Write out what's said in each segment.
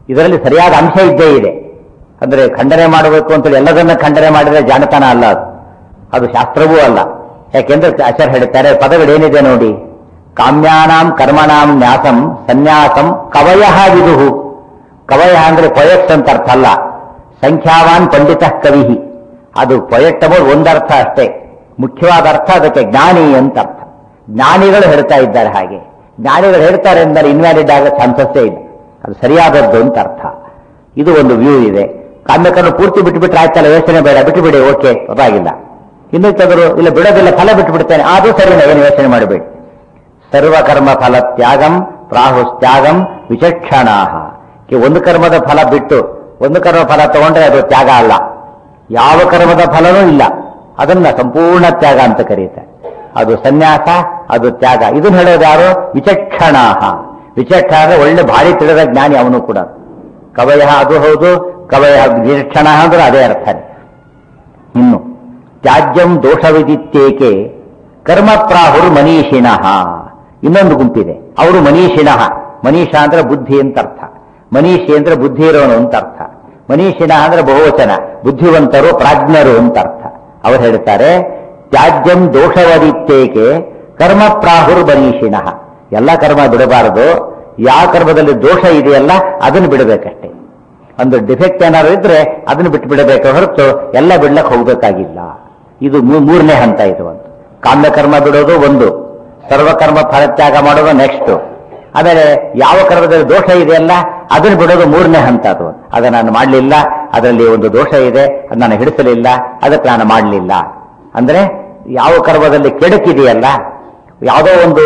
ಇದರಲ್ಲಿ ಸರಿಯಾದ ಅಂಶ ಇದ್ದೇ ಇದೆ ಅಂದ್ರೆ ಖಂಡನೆ ಮಾಡಬೇಕು ಅಂತೇಳಿ ಎಲ್ಲದನ್ನ ಖಂಡನೆ ಮಾಡಿದ್ರೆ ಜಾಣತನ ಅಲ್ಲ ಅದು ಅದು ಶಾಸ್ತ್ರವೂ ಅಲ್ಲ ಯಾಕೆಂದ್ರೆ ಆಚಾರ್ಯ ಹೇಳ್ತಾರೆ ಪದಗಳೇನಿದೆ ನೋಡಿ ಕಾಮ್ಯಾನಾಂ ಕರ್ಮಣಾಂ ನ್ಯಾಸಂ ಸನ್ಯಾಸಂ ಕವಯ ವಿದುಹು ಕವಯ ಅಂದ್ರೆ ಪೊಯೆಟ್ಸ್ ಅಂತ ಅರ್ಥ ಅಲ್ಲ ಸಂಖ್ಯಾವಾನ್ ಪಂಡಿತ ಕವಿ ಅದು ಪೊಯೆಟ್ ಅನ್ನೋದು ಒಂದರ್ಥ ಅಷ್ಟೇ ಮುಖ್ಯವಾದ ಅರ್ಥ ಅದಕ್ಕೆ ಜ್ಞಾನಿ ಅಂತ ಅರ್ಥ ಜ್ಞಾನಿಗಳು ಹೇಳ್ತಾ ಇದ್ದಾರೆ ಹಾಗೆ ಜ್ಞಾನಿಗಳು ಹೇಳ್ತಾರೆ ಎಂದರೆ ಇನ್ವ್ಯಾಲಿಡ್ ಆಗೋ ಚಾನ್ಸಸ್ಸೇ ಇಲ್ಲ ಅದು ಸರಿಯಾದದ್ದು ಅಂತ ಅರ್ಥ ಇದು ಒಂದು ವ್ಯೂ ಇದೆ ಕಾಮ್ಯಕರ್ಮ ಪೂರ್ತಿ ಬಿಟ್ಟುಬಿಟ್ರೆ ಆಯ್ತಲ್ಲ ಯೋಚನೆ ಬೇಡ ಬಿಟ್ಟುಬಿಡಿ ಓಕೆ ಪರವಾಗಿಲ್ಲ ಇನ್ನು ತೆಗೆದು ಇಲ್ಲ ಬಿಡೋದಿಲ್ಲ ಫಲ ಬಿಟ್ಟು ಬಿಡ್ತೇನೆ ಅದು ಸರಿನಾ ಏನು ಯೋಚನೆ ಮಾಡಬೇಡಿ ಸರ್ವಕರ್ಮ ಫಲ ತ್ಯಾಗಂ ಪ್ರಾಹುಸ್ತ್ಯಾಗಂ ವಿಚಕ್ಷಣಾಹ ಒಂದು ಕರ್ಮದ ಫಲ ಬಿಟ್ಟು ಒಂದು ಕರ್ಮ ಫಲ ತಗೊಂಡ್ರೆ ಅದು ತ್ಯಾಗ ಅಲ್ಲ ಯಾವ ಕರ್ಮದ ಫಲನೂ ಇಲ್ಲ ಅದನ್ನ ಸಂಪೂರ್ಣ ತ್ಯಾಗ ಅಂತ ಕರೀತಾರೆ ಅದು ಸನ್ಯಾಸ ಅದು ತ್ಯಾಗ ಇದನ್ನ ಹೇಳೋದು ಯಾರು ವಿಚಕ್ಷಣಾಹ ವಿಚಕ್ಷಣ ಅಂದ್ರೆ ಒಳ್ಳೆ ಭಾರಿ ತಿಳಿದ ಜ್ಞಾನಿ ಅವನು ಕೂಡ ಕವಯ ಅದು ಹೌದು ಕವಯ ವಿಚಕ್ಷಣ ಅಂದ್ರೆ ಅದೇ ಅರ್ಥನೇ ಇನ್ನು ತ್ಯಾಜ್ಯಂ ದೋಷವಿದಿತ್ತೇಕೆ ಕರ್ಮ ಪ್ರಾಹುರ್ ಮನೀಷಿಣಃ ಇನ್ನೊಂದು ಗುಂಪಿದೆ ಅವರು ಮನೀಷಿಣಃ ಮನೀಷ ಅಂದ್ರೆ ಬುದ್ಧಿ ಅಂತ ಅರ್ಥ ಮನೀಷಿ ಅಂದ್ರೆ ಬುದ್ಧಿ ಇರೋನು ಅಂತ ಅರ್ಥ ಮನೀಷಿಣ ಅಂದ್ರೆ ಬಹುವಚನ ಬುದ್ಧಿವಂತರು ಪ್ರಾಜ್ಞರು ಅಂತ ಅರ್ಥ ಅವರು ಹೇಳ್ತಾರೆ ತ್ಯಾಜ್ಯಂ ದೋಷವದಿತ್ತೇಕೆ ಕರ್ಮ ಪ್ರಾಹುರ್ ಮನೀಷಿಣಃ ಎಲ್ಲ ಕರ್ಮ ಬಿಡಬಾರದು ಯಾವ ಕರ್ಮದಲ್ಲಿ ದೋಷ ಇದೆಯಲ್ಲ ಅದನ್ನು ಬಿಡಬೇಕಷ್ಟೇ ಒಂದು ಡಿಫೆಕ್ಟ್ ಏನಾದ್ರು ಇದ್ರೆ ಅದನ್ನು ಬಿಟ್ಟು ಬಿಡಬೇಕು ಹೊರತು ಎಲ್ಲ ಬಿಡ್ಲಕ್ಕೆ ಹೋಗ್ಬೇಕಾಗಿಲ್ಲ ಇದು ಮೂ- ಮೂರನೇ ಹಂತ ಇದು ಒಂದು ಕಾಮ್ಯಕರ್ಮ ಬಿಡೋದು ಒಂದು ಸರ್ವಕರ್ಮ ಫಲತ್ಯಾಗ ಮಾಡೋದು ನೆಕ್ಸ್ಟ್ ಆಮೇಲೆ ಯಾವ ಕರ್ಮದಲ್ಲಿ ದೋಷ ಇದೆಯಲ್ಲ ಅದನ್ನು ಬಿಡೋದು ಮೂರನೇ ಹಂತ ಅದು ಅದನ್ನು ನಾನು ಮಾಡಲಿಲ್ಲ ಅದರಲ್ಲಿ ಒಂದು ದೋಷ ಇದೆ ಅದು ನಾನು ಹಿಡಿಸಲಿಲ್ಲ ಅದಕ್ಕೆ ನಾನು ಮಾಡಲಿಲ್ಲ ಅಂದ್ರೆ ಯಾವ ಕರ್ಮದಲ್ಲಿ ಕೆಡಕಿದೆಯಲ್ಲ ಯಾವುದೋ ಒಂದು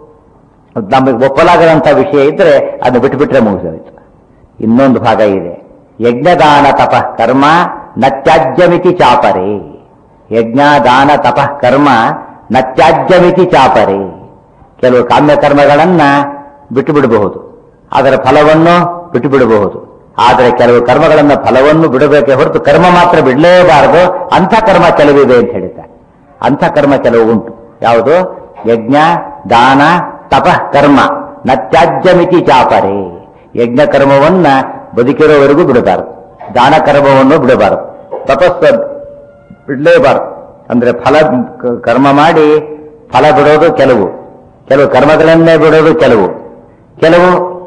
ನಮಗೆ ಒಪ್ಪಲಾಗದಂತ ವಿಷಯ ಇದ್ರೆ ಅದನ್ನು ಬಿಟ್ಟುಬಿಟ್ರೆ ಮುಗಿಸೋಯ್ತು ಇನ್ನೊಂದು ಭಾಗ ಇದೆ ಯಜ್ಞದಾನ ತಪಃ ಕರ್ಮ ನತ್ಯಾಜ್ಯಮಿತಿ ಚಾಪರೆ ಯಜ್ಞ ದಾನ ತಪಃ ಕರ್ಮ ನತ್ಯಾಜ್ಯಮಿತಿ ಚಾಪರೆ ಕೆಲವು ಕಾಮ್ಯ ಕರ್ಮಗಳನ್ನ ಬಿಟ್ಟು ಬಿಡಬಹುದು ಅದರ ಫಲವನ್ನು ಬಿಟ್ಟು ಬಿಡಬಹುದು ಆದರೆ ಕೆಲವು ಕರ್ಮಗಳನ್ನ ಫಲವನ್ನು ಬಿಡಬೇಕೆ ಹೊರತು ಕರ್ಮ ಮಾತ್ರ ಬಿಡಲೇಬಾರದು ಅಂಥ ಕರ್ಮ ಕೆಲವಿದೆ ಅಂತ ಹೇಳಿದ್ದಾರೆ ಅಂಥ ಕರ್ಮ ಕೆಲವು ಉಂಟು ಯಾವುದು ಯಜ್ಞ ದಾನ ತಪಃ ಕರ್ಮ ನತ್ಯಾಜ್ಯಮಿತಿ ಚಾಪರೆ ಯಜ್ಞ ಕರ್ಮವನ್ನ ಬದುಕಿರೋವರೆಗೂ ಬಿಡಬಾರದು ದಾನ ಕರ್ಮವನ್ನು ಬಿಡಬಾರದು ತಪಸ್ಸು ಬಿಡಲೇಬಾರದು ಅಂದ್ರೆ ಫಲ ಕ- ಕರ್ಮ ಮಾಡಿ ಫಲ ಬಿಡೋದು ಕೆಲವು ಕೆಲವು ಕರ್ಮಗಳನ್ನೇ ಬಿಡೋದು ಕೆಲವು ಕೆಲವು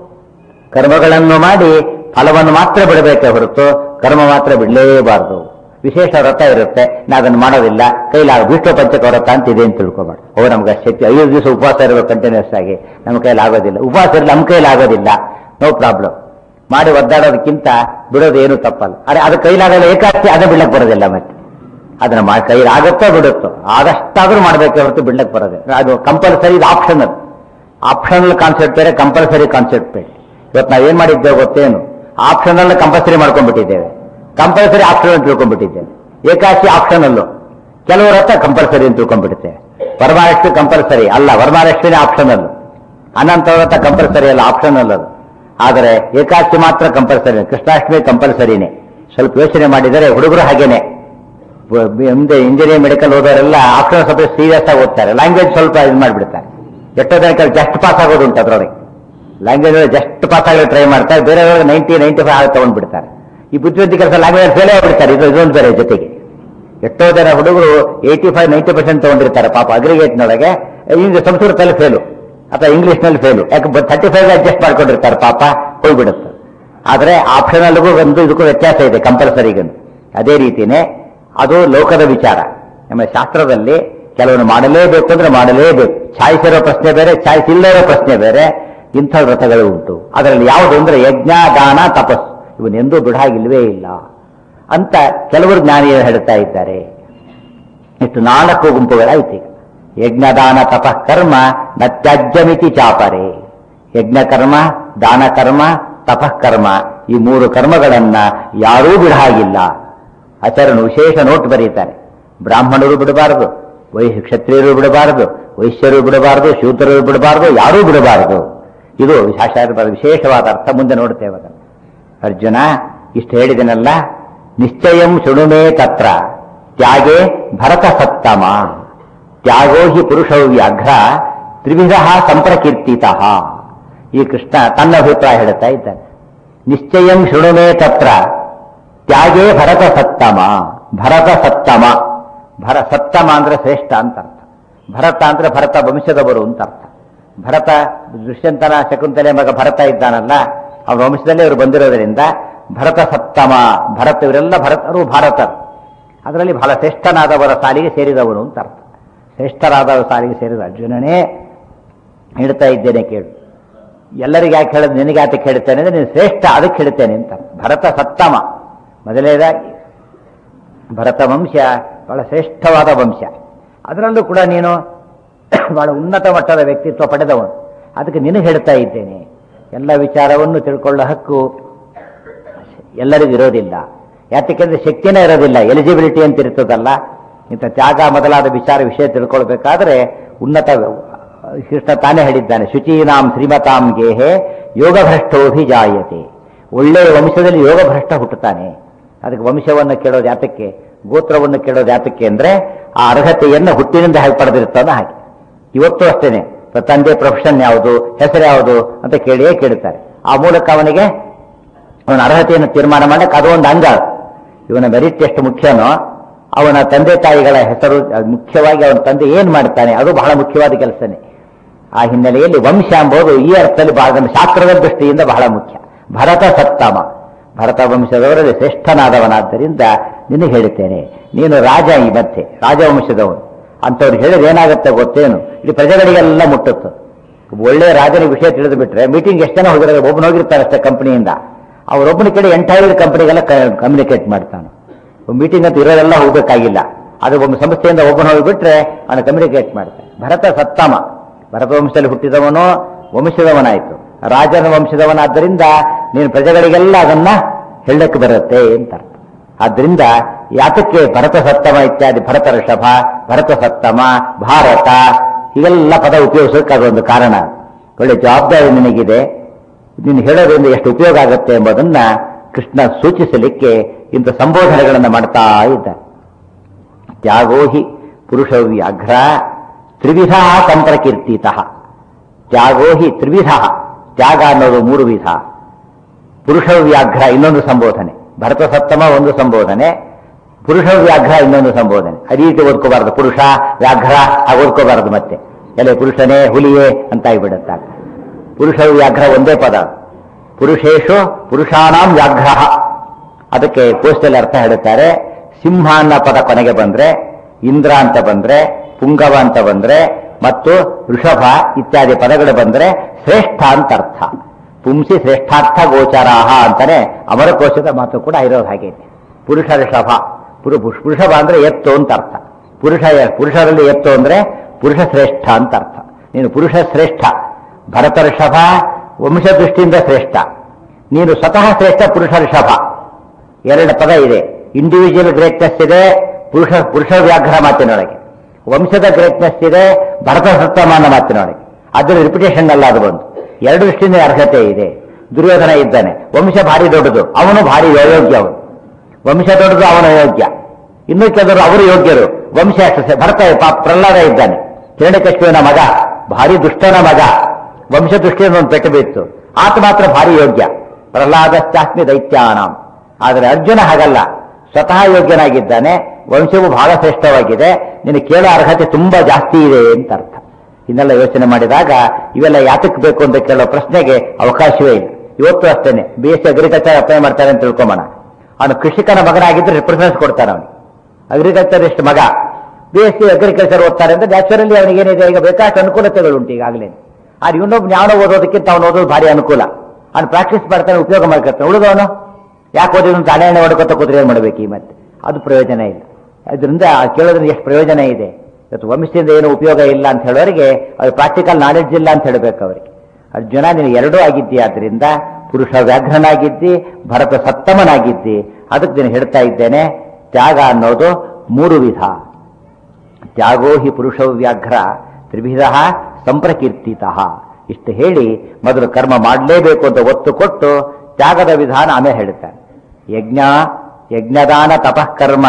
ಕರ್ಮಗಳನ್ನು ಮಾಡಿ ಫಲವನ್ನು ಮಾತ್ರ ಬಿಡಬೇಕೆ ಹೊರತು ಕರ್ಮ ಮಾತ್ರ ಬಿಡಲೇಬಾರದು ವಿಶೇಷ ವ್ರತ ಇರುತ್ತೆ ನಾ ಅದನ್ನು ಮಾಡೋದಿಲ್ಲ ಕೈಲಾಗ ವಿಷ್ಣು ಪಂಚಕ ವ್ರತ ಅಂತ ಇದೆ ಅಂತ ತಿಳ್ಕೊಬಾರ್ದು ಓ ನಮ್ಗೆ ಶಕ್ತಿ ಐದು ದಿವಸ ಉಪವಾಸ ಇರಬೇಕು ಕಂಟಿನ್ಯೂಸ್ ಆಗಿ ನಮ್ಮ ಕೈಲಿ ಆಗೋದಿಲ್ಲ ಉಪವಾಸ ಇರಲಿ ನಮ್ಮ ಕೈಲಿ ಆಗೋದಿಲ್ಲ ನೋ ಪ್ರಾಬ್ಲಮ್ ಮಾಡಿ ಒದ್ದಾಡೋದಕ್ಕಿಂತ ಬಿಡೋದು ಏನು ತಪ್ಪಲ್ಲ ಅರೆ ಅದು ಕೈಲಾಗಲ್ಲ ಏಕಾಸ್ತಿ ಅದೇ ಬಿಡ್ಲಕ್ಕೆ ಬರೋದಿಲ್ಲ ಮತ್ತೆ ಅದನ್ನ ಮಾಡಿ ಕೈಲಿ ಆಗುತ್ತೋ ಬಿಡುತ್ತೋ ಆದಷ್ಟಾದ್ರೂ ಮಾಡಬೇಕೆ ಹೊರತು ಬಿಡ್ಲಕ್ಕೆ ಬರೋದಿಲ್ಲ ಅದು ಕಂಪಲ್ಸರಿ ಇದು ಆಪ್ಷನಲ್ ಆಪ್ಷನಲ್ ಕಾನ್ಸೆಪ್ಟ್ ಬೇರೆ ಕಂಪಲ್ಸರಿ ಕಾನ್ಸೆಪ್ಟ್ ಬೇರೆ ಇವತ್ತು ನಾವು ಏನ್ ಮಾಡಿದ್ದೇವೆ ಗೊತ್ತೇನು ಆಪ್ಷನಲ್ ಕಂಪಲ್ಸರಿ ಮಾಡ್ಕೊಂಡ್ಬಿಟ್ಟಿದ್ದೇವೆ ಕಂಪಲ್ಸರಿ ಆಪ್ಷನಲ್ ತಿಳ್ಕೊಂಡ್ಬಿಟ್ಟಿದ್ದೇವೆ ಏಕಾಶಿ ಆಪ್ಷನಲ್ಲು ಕೆಲವು ರಥ ಕಂಪಲ್ಸರಿ ಅಂತ ತಿಳ್ಕೊಂಡ್ಬಿಡುತ್ತೇವೆ ವರಮಹಾಲಕ್ಷ್ಮಿ ಕಂಪಲ್ಸರಿ ಅಲ್ಲ ವರಮಹಾಲಕ್ಷ್ಮಿನೇ ಆಪ್ಷನಲ್ ಅನಂತ ವ್ರತ ಕಂಪಲ್ಸರಿ ಅಲ್ಲ ಆಪ್ಷನಲ್ ಅದು ಆದರೆ ಏಕಾಶಿ ಮಾತ್ರ ಕಂಪಲ್ಸರಿ ಕೃಷ್ಣಾಷ್ಟಮಿ ಕಂಪಲ್ಸರಿನೇ ಸ್ವಲ್ಪ ಯೋಚನೆ ಮಾಡಿದರೆ ಹುಡುಗರು ಹಾಗೇನೆ ಬ- ಬ- ಮುಂದೆ ಇಂಜಿನಿಯರಿಂಗ್ ಮೆಡಿಕಲ್ ಓದೋರೆಲ್ಲ ಆಪ್ಷನ್ ಸ್ವಲ್ಪ ಸೀರಿಯಸ್ ಆಗಿ ಓದ್ತಾರೆ ಲ್ಯಾಂಗ್ವೇಜ್ ಸ್ವಲ್ಪ ಇದು ಮಾಡಿಬಿಡ್ತಾರೆ ಎಷ್ಟೋ ಜನಕ್ಕೆ ಜಸ್ಟ್ ಪಾಸ್ ಆಗೋದುಂಟು ಅದರೊಳಗೆ ಲ್ಯಾಂಗ್ವೇಜ್ ಜಸ್ಟ್ ಪಾಸ್ ಆಗಲಿ ಟ್ರೈ ಮಾಡ್ತಾರೆ ಬೇರೆಯವ್ರಿಗೆ ನೈಂಟಿ ನೈಂಟಿ ಫೈವ್ ಆಗಿ ತಗೊಂಡ್ಬಿಡ್ತಾರೆ ಈ ಬುದ್ಧಿವಂತಿ ಕೆಲಸ ಲ್ಯಾಂಗ್ವೇಜ್ ಫೇಲೇ ಆಗ್ಬಿಡ್ತಾರೆ ಇದು ಇದೊಂದು ಬೇರೆ ಜೊತೆಗೆ ಎಷ್ಟೋ ಜನ ಹುಡುಗರು ಏಯ್ಟಿ ಫೈವ್ ನೈಂಟಿ ಪರ್ಸೆಂಟ್ ತಗೊಂಡಿರ್ತಾರೆ ಪಾಪ ಅಗ್ರಿಗೇಟ್ನೊಳಗೆ ಈಗ ಸಂಸ್ಕೃತದಲ್ಲಿ ಫೇಲು ಅಥವಾ ಇಂಗ್ಲಿಷ್ನಲ್ಲಿ ಫೇಲು ಯಾಕೆ ಥರ್ಟಿ ಫೈವ್ ಅಡ್ಜಸ್ಟ್ ಮಾಡ್ಕೊಂಡಿರ್ತಾರೆ ಪಾಪ ಹೋಗ್ಬಿಡುತ್ತೆ ಆದರೆ ಆಪ್ಷನಲ್ಗೂ ಒಂದು ಇದಕ್ಕೂ ವ್ಯತ್ಯಾಸ ಇದೆ ಕಂಪಲ್ಸರಿಗೂ ಅದೇ ರೀತಿನೇ ಅದು ಲೋಕದ ವಿಚಾರ ನಮ್ಮ ಶಾಸ್ತ್ರದಲ್ಲಿ ಕೆಲವನ್ನು ಮಾಡಲೇಬೇಕು ಅಂದ್ರೆ ಮಾಡಲೇಬೇಕು ಛಾಯ್ಸ್ ಇರೋ ಪ್ರಶ್ನೆ ಬೇರೆ ಛಾಯ್ಸ್ ಇಲ್ಲದೇ ಇರೋ ಪ್ರಶ್ನೆ ಬೇರೆ ಇಂಥ ವ್ರತಗಳು ಉಂಟು ಅದರಲ್ಲಿ ಯಾವುದು ಅಂದ್ರೆ ಯಜ್ಞ ದಾನ ತಪಸ್ಸು ಇವನ್ನೆಂದೂ ಬಿಡಾಗಿಲ್ವೇ ಇಲ್ಲ ಅಂತ ಕೆಲವರು ಜ್ಞಾನಿಯರು ಹೇಳ್ತಾ ಇದ್ದಾರೆ ಇಷ್ಟು ನಾಲ್ಕು ಗುಂಪುಗಳಾಯ್ತು ಈಗ ಯಜ್ಞದಾನ ತಪಃ ಕರ್ಮ ನತ್ಯಾಜ್ಯಮಿತಿ ಚಾಪರೆ ಯಜ್ಞ ಕರ್ಮ ದಾನ ಕರ್ಮ ತಪಃ ಕರ್ಮ ಈ ಮೂರು ಕರ್ಮಗಳನ್ನ ಯಾರೂ ಬಿಡಾಗಿಲ್ಲ ಆಚಾರ್ಯನು ವಿಶೇಷ ನೋಟ್ ಬರೀತಾರೆ ಬ್ರಾಹ್ಮಣರು ಬಿಡಬಾರದು ವೈ ಕ್ಷತ್ರಿಯರು ಬಿಡಬಾರದು ವೈಶ್ಯರು ಬಿಡಬಾರದು ಶೂದ್ರರು ಬಿಡಬಾರದು ಯಾರೂ ಬಿಡಬಾರದು ಇದು ಶಾಸ್ತ್ರ ವಿಶೇಷವಾದ ಅರ್ಥ ಮುಂದೆ ನೋಡ್ತೇವೆ ಅದನ್ನು ಅರ್ಜುನ ಇಷ್ಟು ಹೇಳಿದನಲ್ಲ ನಿಶ್ಚಯಂ ಶೃಣುಮೇ ತತ್ರ ತ್ಯಾಗೇ ಭರತ ಸತ್ತಮ ತ್ಯಾಗೋ ಹಿ ಪುರುಷೌ ವ್ಯಾಘ್ರ ತ್ರಿವಿಧ ಸಂಪ್ರಕೀರ್ತಿತ ಈ ಕೃಷ್ಣ ತನ್ನ ಅಭಿಪ್ರಾಯ ಹೇಳ್ತಾ ಇದ್ದಾನೆ ನಿಶ್ಚಯಂ ಶೃಣುಮೇ ತತ್ರ ತ್ಯಾಗೇ ಭರತ ಸತ್ತಮ ಭರತ ಸತ್ತಮ ಭರ ಸತ್ತಮ ಅಂದ್ರೆ ಶ್ರೇಷ್ಠ ಅಂತ ಅರ್ಥ ಭರತ ಅಂದ್ರೆ ಭರತ ವಂಶದವರು ಅಂತ ಅರ್ಥ ಭರತ ದುಷ್ಯಂತನ ಶಕುಂತಲೆ ಮಗ ಭರತ ಇದ್ದಾನಲ್ಲ ಅವರ ವಂಶದಲ್ಲಿ ಅವರು ಬಂದಿರೋದರಿಂದ ಭರತ ಸತ್ತಮ ಭರತ ಇವರೆಲ್ಲ ಭರತರು ಭಾರತರು ಅದರಲ್ಲಿ ಬಹಳ ಶ್ರೇಷ್ಠನಾದವರ ಸಾಲಿಗೆ ಸೇರಿದವನು ಅಂತ ಅರ್ಥ ಶ್ರೇಷ್ಠರಾದವರ ಸಾಲಿಗೆ ಸೇರಿದ ಅರ್ಜುನನೇ ಹೇಳ್ತಾ ಇದ್ದೇನೆ ಕೇಳು ಎಲ್ಲರಿಗೆ ಯಾಕೆ ಹೇಳೋದು ನಿನಗೆ ಯಾತಕ್ಕೆ ಹೇಳ್ತೇನೆ ಅಂದ್ರೆ ನೀನು ಶ್ರೇಷ್ಠ ಅದಕ್ಕೆ ಹೇಳ್ತೇನೆ ಅಂತ ಭರತ ಸತ್ತಮ ಮೊದಲನೇದಾಗಿ ಭರತ ವಂಶ ಬಹಳ ಶ್ರೇಷ್ಠವಾದ ವಂಶ ಅದರಲ್ಲೂ ಕೂಡ ನೀನು ಬಹಳ ಉನ್ನತ ಮಟ್ಟದ ವ್ಯಕ್ತಿತ್ವ ಪಡೆದವನು ಅದಕ್ಕೆ ನಿನಗೆ ಹೇಳ್ತಾ ಇದ್ದೇನೆ ಎಲ್ಲ ವಿಚಾರವನ್ನು ತಿಳ್ಕೊಳ್ಳೋ ಹಕ್ಕು ಎಲ್ಲರಿಗೂ ಇರೋದಿಲ್ಲ ಯಾತಕ್ಕೆಂದ್ರೆ ಶಕ್ತಿನೇ ಇರೋದಿಲ್ಲ ಎಲಿಜಿಬಿಲಿಟಿ ಅಂತ ಇರ್ತದಲ್ಲ ಇಂಥ ತ್ಯಾಗ ಮೊದಲಾದ ವಿಚಾರ ವಿಷಯ ತಿಳ್ಕೊಳ್ಬೇಕಾದ್ರೆ ಉನ್ನತ ಕೃಷ್ಣ ತಾನೇ ಹೇಳಿದ್ದಾನೆ ಶುಚೀನಾಂ ಶ್ರೀಮತಾಂ ಗೇಹೆ ಯೋಗಭ್ರಷ್ಟೋಭಿಜಾಯತೆ ಒಳ್ಳೆಯ ವಂಶದಲ್ಲಿ ಯೋಗಭ್ರಷ್ಟ ಹುಟ್ಟುತ್ತಾನೆ ಅದಕ್ಕೆ ವಂಶವನ್ನು ಕೇಳೋದು ಯಾತಕ್ಕೆ ಗೋತ್ರವನ್ನು ಕೇಳೋದು ಯಾತಕ್ಕೆ ಅಂದ್ರೆ ಆ ಅರ್ಹತೆಯನ್ನು ಹುಟ್ಟಿನಿಂದ ಹೇಗೆ ಪಡೆದಿರ್ತಾನೆ ಹಾಗೆ ಇವತ್ತು ಅಷ್ಟೇನೆ ತಂದೆ ಪ್ರೊಫೆಷನ್ ಯಾವುದು ಹೆಸರು ಯಾವುದು ಅಂತ ಕೇಳಿಯೇ ಕೇಳುತ್ತಾರೆ ಆ ಮೂಲಕ ಅವನಿಗೆ ಅವನ ಅರ್ಹತೆಯನ್ನು ತೀರ್ಮಾನ ಮಾಡಕ್ಕೆ ಅದು ಒಂದು ಅಂಗ ಇವನ ಮೆರಿಟ್ ಎಷ್ಟು ಮುಖ್ಯನೋ ಅವನ ತಂದೆ ತಾಯಿಗಳ ಹೆಸರು ಅದು ಮುಖ್ಯವಾಗಿ ಅವನ ತಂದೆ ಏನ್ ಮಾಡ್ತಾನೆ ಅದು ಬಹಳ ಮುಖ್ಯವಾದ ಕೆಲಸನೇ ಆ ಹಿನ್ನೆಲೆಯಲ್ಲಿ ವಂಶ ಎಂಬುದು ಈ ಅರ್ಥದಲ್ಲಿ ಬಹಳ ನಮ್ಮ ಶಾಸ್ತ್ರದ ದೃಷ್ಟಿಯಿಂದ ಬಹಳ ಮುಖ್ಯ ಭರತ ಸತ್ತಮ ಭರತ ವಂಶದವರಲ್ಲಿ ಶ್ರೇಷ್ಠನಾದವನಾದ್ದರಿಂದ ನಿನಗೆ ಹೇಳುತ್ತೇನೆ ನೀನು ರಾಜ ಈ ಮತ್ತೆ ರಾಜವಂಶದವನು ಅಂಥವ್ರು ಹೇಳಿದ್ರೆ ಏನಾಗುತ್ತೆ ಗೊತ್ತೇನು ಇಡೀ ಪ್ರಜೆಗಳಿಗೆಲ್ಲ ಮುಟ್ಟುತ್ತೆ ಒಳ್ಳೆ ರಾಜನ ವಿಷಯ ತಿಳಿದು ಬಿಟ್ರೆ ಮೀಟಿಂಗ್ ಎಷ್ಟು ಜನ ಹೋಗಿರೋ ಒಬ್ಬನು ಹೋಗಿರ್ತಾರೆ ಅಷ್ಟೇ ಕಂಪನಿಯಿಂದ ಅವರೊಬ್ಬನ ಕಡೆ ಎಂಟೈರ್ ಕಂಪನಿಗೆಲ್ಲ ಕಮ್ಯುನಿಕೇಟ್ ಮಾಡ್ತಾನೆ ಮೀಟಿಂಗ್ ಅಂತ ಇರೋದೆಲ್ಲ ಹೋಗ್ಬೇಕಾಗಿಲ್ಲ ಅದು ಒಂದು ಸಂಸ್ಥೆಯಿಂದ ಒಬ್ಬನ ಹೋಗಿಬಿಟ್ರೆ ಅವನು ಕಮ್ಯುನಿಕೇಟ್ ಮಾಡ್ತಾನೆ ಭರತ ಸತ್ತಮ ಭರತ ವಂಶದಲ್ಲಿ ಹುಟ್ಟಿದವನು ವಂಶದವನಾಯಿತು ರಾಜನ ವಂಶದವನಾದ್ದರಿಂದ ನೀನು ಪ್ರಜೆಗಳಿಗೆಲ್ಲ ಅದನ್ನ ಹೇಳಕ್ಕೆ ಬರುತ್ತೆ ಅಂತ ಅರ್ಥ ಆದ್ರಿಂದ ಯಾತಕ್ಕೆ ಭರತ ಸತ್ತಮ ಇತ್ಯಾದಿ ಭರತ ಋಷಭ ಭರತ ಸತ್ತಮ ಭಾರತ ಹೀಗೆಲ್ಲ ಪದ ಉಪಯೋಗಿಸೋಕೆ ಅದೊಂದು ಕಾರಣ ಒಳ್ಳೆ ಜವಾಬ್ದಾರಿ ನಿನಗಿದೆ ನೀನು ಹೇಳೋದ್ರಿಂದ ಎಷ್ಟು ಉಪಯೋಗ ಆಗುತ್ತೆ ಎಂಬುದನ್ನ ಕೃಷ್ಣ ಸೂಚಿಸಲಿಕ್ಕೆ ಇಂಥ ಸಂಬೋಧನೆಗಳನ್ನು ಮಾಡ್ತಾ ಇದ್ದ ತ್ಯಾಗೋ ಹಿ ಪುರುಷ ವ್ಯಾಘ್ರ ತ್ರಿವಿಧ ಸಂಪ್ರಕೀರ್ತಿತ ತ್ಯಾಗೋ ಹಿ ತ್ರಿವಿಧ ತ್ಯಾಗ ಅನ್ನೋದು ಮೂರು ವಿಧ ಪುರುಷ ವ್ಯಾಘ್ರ ಇನ್ನೊಂದು ಸಂಬೋಧನೆ ಭರತ ಸತ್ತಮ ಒಂದು ಸಂಬೋಧನೆ ಪುರುಷ ವ್ಯಾಘ್ರ ಇನ್ನೊಂದು ಸಂಬೋಧನೆ ಆ ರೀತಿ ಓದ್ಕೋಬಾರದು ಪುರುಷ ವ್ಯಾಘ್ರ ಆಗ ಓದ್ಕೋಬಾರದು ಮತ್ತೆ ಎಲೆ ಪುರುಷನೇ ಹುಲಿಯೇ ಅಂತ ಆಗಿಬಿಡುತ್ತಾಗ ಪುರುಷ ವ್ಯಾಘ್ರ ಒಂದೇ ಪದ ಪುರುಷೇಶು ಪುರುಷಾನಾಂ ವ್ಯಾಘ್ರ ಅದಕ್ಕೆ ಕೋಷ್ಟಲ್ಲಿ ಅರ್ಥ ಹೇಳುತ್ತಾರೆ ಸಿಂಹ ಅನ್ನೋ ಪದ ಕೊನೆಗೆ ಬಂದ್ರೆ ಇಂದ್ರ ಅಂತ ಬಂದ್ರೆ ಪುಂಗವ ಅಂತ ಬಂದ್ರೆ ಮತ್ತು ವೃಷಭ ಇತ್ಯಾದಿ ಪದಗಳು ಬಂದ್ರೆ ಶ್ರೇಷ್ಠ ಅಂತ ಅರ್ಥ ಪುಂಸಿ ಶ್ರೇಷ್ಠಾರ್ಥ ಗೋಚರಾಹ ಅಂತಾನೆ ಅಮರಕೋಶದ ಮಾತು ಕೂಡ ಇರೋದು ಹಾಗೆ ಪುರುಷ ಋಷಭ ಪುರು ಪುರುಷಭ ಅಂದ್ರೆ ಎತ್ತು ಅಂತ ಅರ್ಥ ಪುರುಷ ಪುರುಷರಲ್ಲಿ ಎತ್ತು ಅಂದ್ರೆ ಪುರುಷ ಶ್ರೇಷ್ಠ ಅಂತ ಅರ್ಥ ನೀನು ಪುರುಷ ಶ್ರೇಷ್ಠ ಭರತ ಋಷಭ ವಂಶ ದೃಷ್ಟಿಯಿಂದ ಶ್ರೇಷ್ಠ ನೀನು ಸ್ವತಃ ಶ್ರೇಷ್ಠ ಪುರುಷ ಋಷಭ ಎರಡು ಪದ ಇದೆ ಇಂಡಿವಿಜುವಲ್ ಗ್ರೇಟ್ನೆಸ್ ಇದೆ ಪುರುಷ ಪುರುಷ ವ್ಯಾಘ್ರ ಮಾತಿನೊಳಗೆ ವಂಶದ ಗ್ರೇಟ್ನೆಸ್ ಇದೆ ಭರತ ಸತ್ತಮಾನ ಮಾತಿನೊಳಗೆ ಅದರ ರಿಪಿಟೇಷನ್ ಅಲ್ಲ ಅದು ಬಂದು ಎರಡು ದೃಷ್ಟಿಯಿಂದ ಅರ್ಹತೆ ಇದೆ ದುರ್ಯೋಧನ ಇದ್ದಾನೆ ವಂಶ ಭಾರಿ ದೊಡ್ಡದು ಅವನು ಭಾರಿ ಅಯೋಗ್ಯ ಅವನು ವಂಶ ದೊಡ್ಡದು ಅವನ ಯೋಗ್ಯ ಇನ್ನು ಕೆಲವರು ಅವರು ಯೋಗ್ಯರು ವಂಶ ಅಷ್ಟು ಭರತ ಪಾಪ ಪ್ರಹ್ಲಾದ ಇದ್ದಾನೆ ಹಿರಣ್ಯಕಶ್ಯಪನ ಮಗ ಭಾರಿ ದುಷ್ಟನ ಮಗ ವಂಶ ದೃಷ್ಟಿಯಿಂದ ಒಂದು ಪೆಟ್ಟು ಬಿತ್ತು ಆತ ಮಾತ್ರ ಭಾರಿ ಯೋಗ್ಯ ಪ್ರಹ್ಲಾದಶ್ಚಾಸ್ಮಿ ದೈತ್ಯಾನಾಂ ಆದರೆ ಅರ್ಜುನ ಹಾಗಲ್ಲ ಸ್ವತಃ ಯೋಗ್ಯನಾಗಿದ್ದಾನೆ ವಂಶವು ಬಹಳ ಶ್ರೇಷ್ಠವಾಗಿದೆ ನಿನ್ನ ಕೇಳೋ ಅರ್ಹತೆ ತುಂಬಾ ಜಾಸ್ತಿ ಇದೆ ಅಂತ ಅರ್ಥ ಇನ್ನೆಲ್ಲ ಯೋಚನೆ ಮಾಡಿದಾಗ ಇವೆಲ್ಲ ಯಾತಕ್ಕೆ ಬೇಕು ಅಂತ ಕೇಳೋ ಪ್ರಶ್ನೆಗೆ ಅವಕಾಶವೇ ಇಲ್ಲ ಇವತ್ತು ಅಷ್ಟೇನೆ B S C agriculture apply ಮಾಡ್ತಾರೆ ಅಂತ ತಿಳ್ಕೊಂಬೋಣ ಅವನು ಕೃಷಿಕನ ಮಗನಾಗಿದ್ರೆ ಪ್ರಿಫರೆನ್ಸ್ ಕೊಡ್ತಾನೆ ಅವನಿಗೆ ಅಗ್ರಿಕಲ್ಚರಿಸ್ಟ್ ಮಗ ಬಿ ಎಸ್ ಸಿ ಅಗ್ರಿಕಲ್ಚರ್ ಓದ್ತಾರೆ ಅಂದ್ರೆ ನ್ಯಾಚುರಲಿ ಅವನಿಗೆ ಏನಿದೆ ಈಗ ಬೇಕಾಷ್ಟು ಅನುಕೂಲತೆಗಳು ಉಂಟು ಈಗಾಗಲೇ ಆದ್ರೆ ಇನ್ನೊಬ್ಬ ಜ್ಞಾನ ಓದೋದಕ್ಕಿಂತ ಅವನು ಓದೋದು ಭಾರಿ ಅನುಕೂಲ ಅವ್ನು ಪ್ರಾಕ್ಟೀಸ್ ಮಾಡ್ತಾನೆ ಉಪಯೋಗ ಮಾಡ್ಕೊತಾನೆ ಉಳಿದವನು ಯಾಕೆ ಓದಿದ್ರು ತಲೆ ಎಣ್ಣೆ ಹೊಡ್ಕೊತ ಕೂತ್ರೆ ಏನ್ ಮಾಡ್ಬೇಕು ಈ ಮತ್ತೆ ಅದು ಪ್ರಯೋಜನ ಇಲ್ಲ ಅದರಿಂದ ಕೇಳೋದ್ರಿಂದ ಎಷ್ಟು ಪ್ರಯೋಜನ ಇದೆ ಇವತ್ತು ವಂಶದಿಂದ ಏನು ಉಪಯೋಗ ಇಲ್ಲ ಅಂತ ಹೇಳೋರಿಗೆ ಅದು ಪ್ರಾಕ್ಟಿಕಲ್ ನಾಲೆಡ್ಜ್ ಇಲ್ಲ ಅಂತ ಹೇಳಬೇಕು ಅವರಿಗೆ ಅರ್ಜುನ ನೀನು ಎರಡೂ ಆಗಿದ್ದಿ ಆದ್ರಿಂದ ಪುರುಷ ವ್ಯಾಘ್ರನಾಗಿದ್ದಿ ಭರತ ಸತ್ತಮನಾಗಿದ್ದಿ ಅದಕ್ಕೆ ನೀನು ಹೇಳ್ತಾ ಇದ್ದೇನೆ ತ್ಯಾಗ ಅನ್ನೋದು ಮೂರು ವಿಧ ತ್ಯಾಗೋ ಹಿ ಪುರುಷ ವ್ಯಾಘ್ರ ತ್ರಿವಿಧ ಸಂಪ್ರಕೀರ್ತಿತ ಇಷ್ಟು ಹೇಳಿ ಮೊದಲು ಕರ್ಮ ಮಾಡಲೇಬೇಕು ಅಂತ ಒತ್ತು ಕೊಟ್ಟು ತ್ಯಾಗದ ವಿಧಾನ ಆಮೇಲೆ ಹೇಳ್ತಾನೆ ಯಜ್ಞ ಯಜ್ಞದಾನ ತಪಃಕರ್ಮ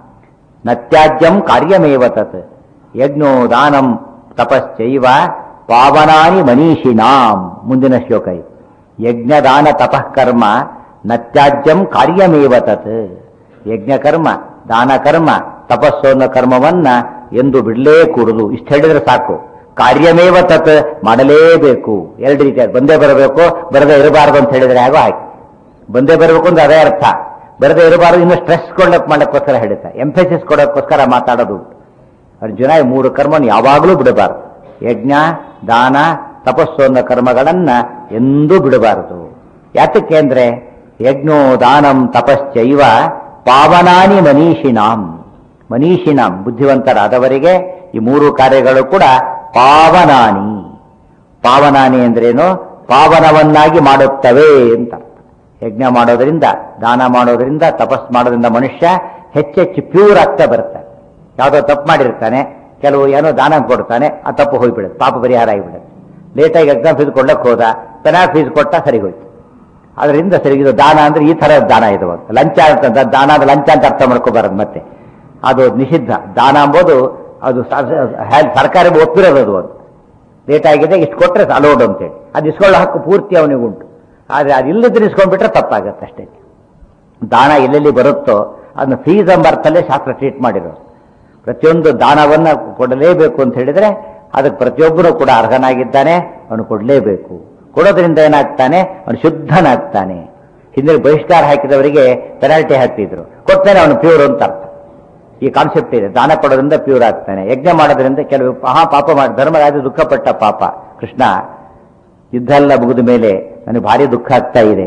ನತ್ಯಾಜ್ಯಂ ಕಾರ್ಯಮೇವ ತತ್ ಯಜ್ಞೋ ದಾನಂ ತಪಶ್ಚೈವ ಪಾವನಾನಿ ಮನೀಷಿನಾಂ ಮುಂದಿನ ಶ್ಲೋಕ ಇದು ಯಜ್ಞದಾನ ತಪಃ ಕರ್ಮ ನತ್ಯಾಜ್ಯಂ ಕಾರ್ಯಮೇವ ತತ್ ಯಜ್ಞಕರ್ಮ ದಾನ ಕರ್ಮ ತಪಸ್ಸು ಅನ್ನೋ ಕರ್ಮವನ್ನ ಎಂದು ಬಿಡಲೇ ಕೂಡುದು ಇಷ್ಟು ಹೇಳಿದ್ರೆ ಸಾಕು ಕಾರ್ಯಮೇವ ತತ್ ಮಾಡಲೇಬೇಕು ಎರಡು ರೀತಿಯಾಗಿ ಬಂದೇ ಬರಬೇಕು ಬರದೇ ಇರಬಾರದು ಅಂತ ಹೇಳಿದ್ರೆ ಆಗೋ ಹಾಗೆ ಬಂದೇ ಬರಬೇಕು ಅಂದ್ರೆ ಅದೇ ಅರ್ಥ ಬರದೇ ಇರಬಾರದು ಇನ್ನು ಸ್ಟ್ರೆಸ್ ಕೊಡಕ್ ಮಾಡಕ್ಕೋಸ್ಕರ ಹೇಳ್ತಾ ಎಂಫೆಸಿಸ್ ಕೊಡೋಕ್ಕೋಸ್ಕರ ಮಾತಾಡೋದು ಅರ್ಜುನ ಈ ಮೂರು ಕರ್ಮವನ್ನು ಯಾವಾಗಲೂ ಬಿಡಬಾರದು ಯಜ್ಞ ದಾನ ತಪಸ್ಸು ಅನ್ನೋ ಕರ್ಮಗಳನ್ನ ಎಂದೂ ಬಿಡಬಾರದು ಯಾತಕ್ಕೆ ಅಂದ್ರೆ ಯಜ್ಞೋ ದಾನಂ ತಪಶ್ಚೈವ ಪಾವನಾನಿ ಮನೀಷಿನಾಂ ಮನೀಷಿನಾಂ ಬುದ್ಧಿವಂತರಾದವರಿಗೆ ಈ ಮೂರು ಕಾರ್ಯಗಳು ಕೂಡ ಪಾವನಾನಿ ಪಾವನಾನಿ ಅಂದ್ರೇನು ಪಾವನವನ್ನಾಗಿ ಮಾಡುತ್ತವೆ ಅಂತ ಅರ್ಥ. ಯಜ್ಞ ಮಾಡೋದ್ರಿಂದ ದಾನ ಮಾಡೋದ್ರಿಂದ ತಪಸ್ ಮಾಡೋದ್ರಿಂದ ಮನುಷ್ಯ ಹೆಚ್ಚೆಚ್ಚು ಪ್ಯೂರ್ ಆಗ್ತಾ ಬರ್ತಾನೆ ಯಾವುದೋ ತಪ್ಪು ಮಾಡಿರ್ತಾನೆ ಕೆಲವು ಏನೋ ದಾನ ಕೊಡ್ತಾನೆ ಆ ತಪ್ಪು ಹೋಗ್ಬಿಡುತ್ತೆ ಪಾಪ ಪರಿಹಾರ ಆಗಿಬಿಡುತ್ತೆ ಲೇಟಾಗಿ ಎಕ್ಸಾಮ್ ಫೀಸ್ ಕೊಡ್ಲಕ್ಕೆ ಹೋದ ಪೆನಾಲ್ ಫೀಸ್ ಕೊಟ್ಟ ಸರಿ ಹೋಯ್ತು ಅದರಿಂದ ಸರಿ ಇದು ದಾನ ಅಂದ್ರೆ ಈ ತರ ದಾನ ಇದು ಒಂದು. ಲಂಚ ಅಂತ ದಾನ ಅಂದ್ರೆ ಲಂಚ ಅಂತ ಅರ್ಥ ಮಾಡ್ಕೋಬಾರದು ಮತ್ತೆ ಅದು ನಿಷಿದ್ಧ ದಾನ ಎಂಬುದು ಅದು ಸ- ಸ- ಸರ್ಕಾರ ಒಪ್ಪಿರೋದು ಅದು ಒಂದು ಲೇಟ್ ಆಗಿದೆ ಇಷ್ಟು ಕೊಟ್ಟರೆ ಅಲೋಡ್ ಅಂತೇಳಿ ಅದು ಇಸ್ಕೊಳ್ಳೋ ಹಕ್ಕು ಪೂರ್ತಿ ಅವನಿಗೆ ಉಂಟು ಆದರೆ ಅದು ಇಲ್ಲದ್ರೆ ಇಸ್ಕೊಂಡ್ಬಿಟ್ರೆ ತಪ್ಪಾಗತ್ತೆ ಅಷ್ಟೇ ದಾನ ಎಲ್ಲೆಲ್ಲಿ ಬರುತ್ತೋ ಅದನ್ನ ಫೀಸ್ ಎಂಬ ಅರ್ಥಲ್ಲೇ ಶಾಸ್ತ್ರ ಟ್ರೀಟ್ ಮಾಡಿರೋದು ಪ್ರತಿಯೊಂದು ದಾನವನ್ನ ಕೊಡಲೇಬೇಕು ಅಂತ ಹೇಳಿದ್ರೆ ಅದಕ್ಕೆ ಪ್ರತಿಯೊಬ್ಬರು ಕೂಡ ಅರ್ಹನಾಗಿದ್ದಾನೆ ಅವನು ಕೊಡಲೇಬೇಕು ಕೊಡೋದ್ರಿಂದ ಏನಾಗ್ತಾನೆ ಅವನು ಶುದ್ಧನಾಗ್ತಾನೆ ಹಿಂದೆ ಬಹಿಷ್ಕಾರ ಹಾಕಿದವರಿಗೆ ಪೆನಾಲ್ಟಿ ಹಾಕ್ತಿದ್ರು ಕೊಡ್ತಾನೆ ಅವನು ಪ್ಯೂರ್ ಅಂತ ಅರ್ಥ ಈ ಕಾನ್ಸೆಪ್ಟ್ ಇದೆ ದಾನ ಕೊಡೋದ್ರಿಂದ ಪ್ಯೂರ್ ಆಗ್ತಾನೆ ಯಜ್ಞ ಮಾಡೋದ್ರಿಂದ ಕೆಲವು ಮಹಾ ಪಾಪ ಮಾಡಿ ಧರ್ಮರಾಜ ದುಃಖಪಟ್ಟ ಪಾಪ ಕೃಷ್ಣ ಯುದ್ಧ ಎಲ್ಲ ಮುಗಿದ ಮೇಲೆ ನನಗೆ ಭಾರಿ ದುಃಖ ಆಗ್ತಾ ಇದೆ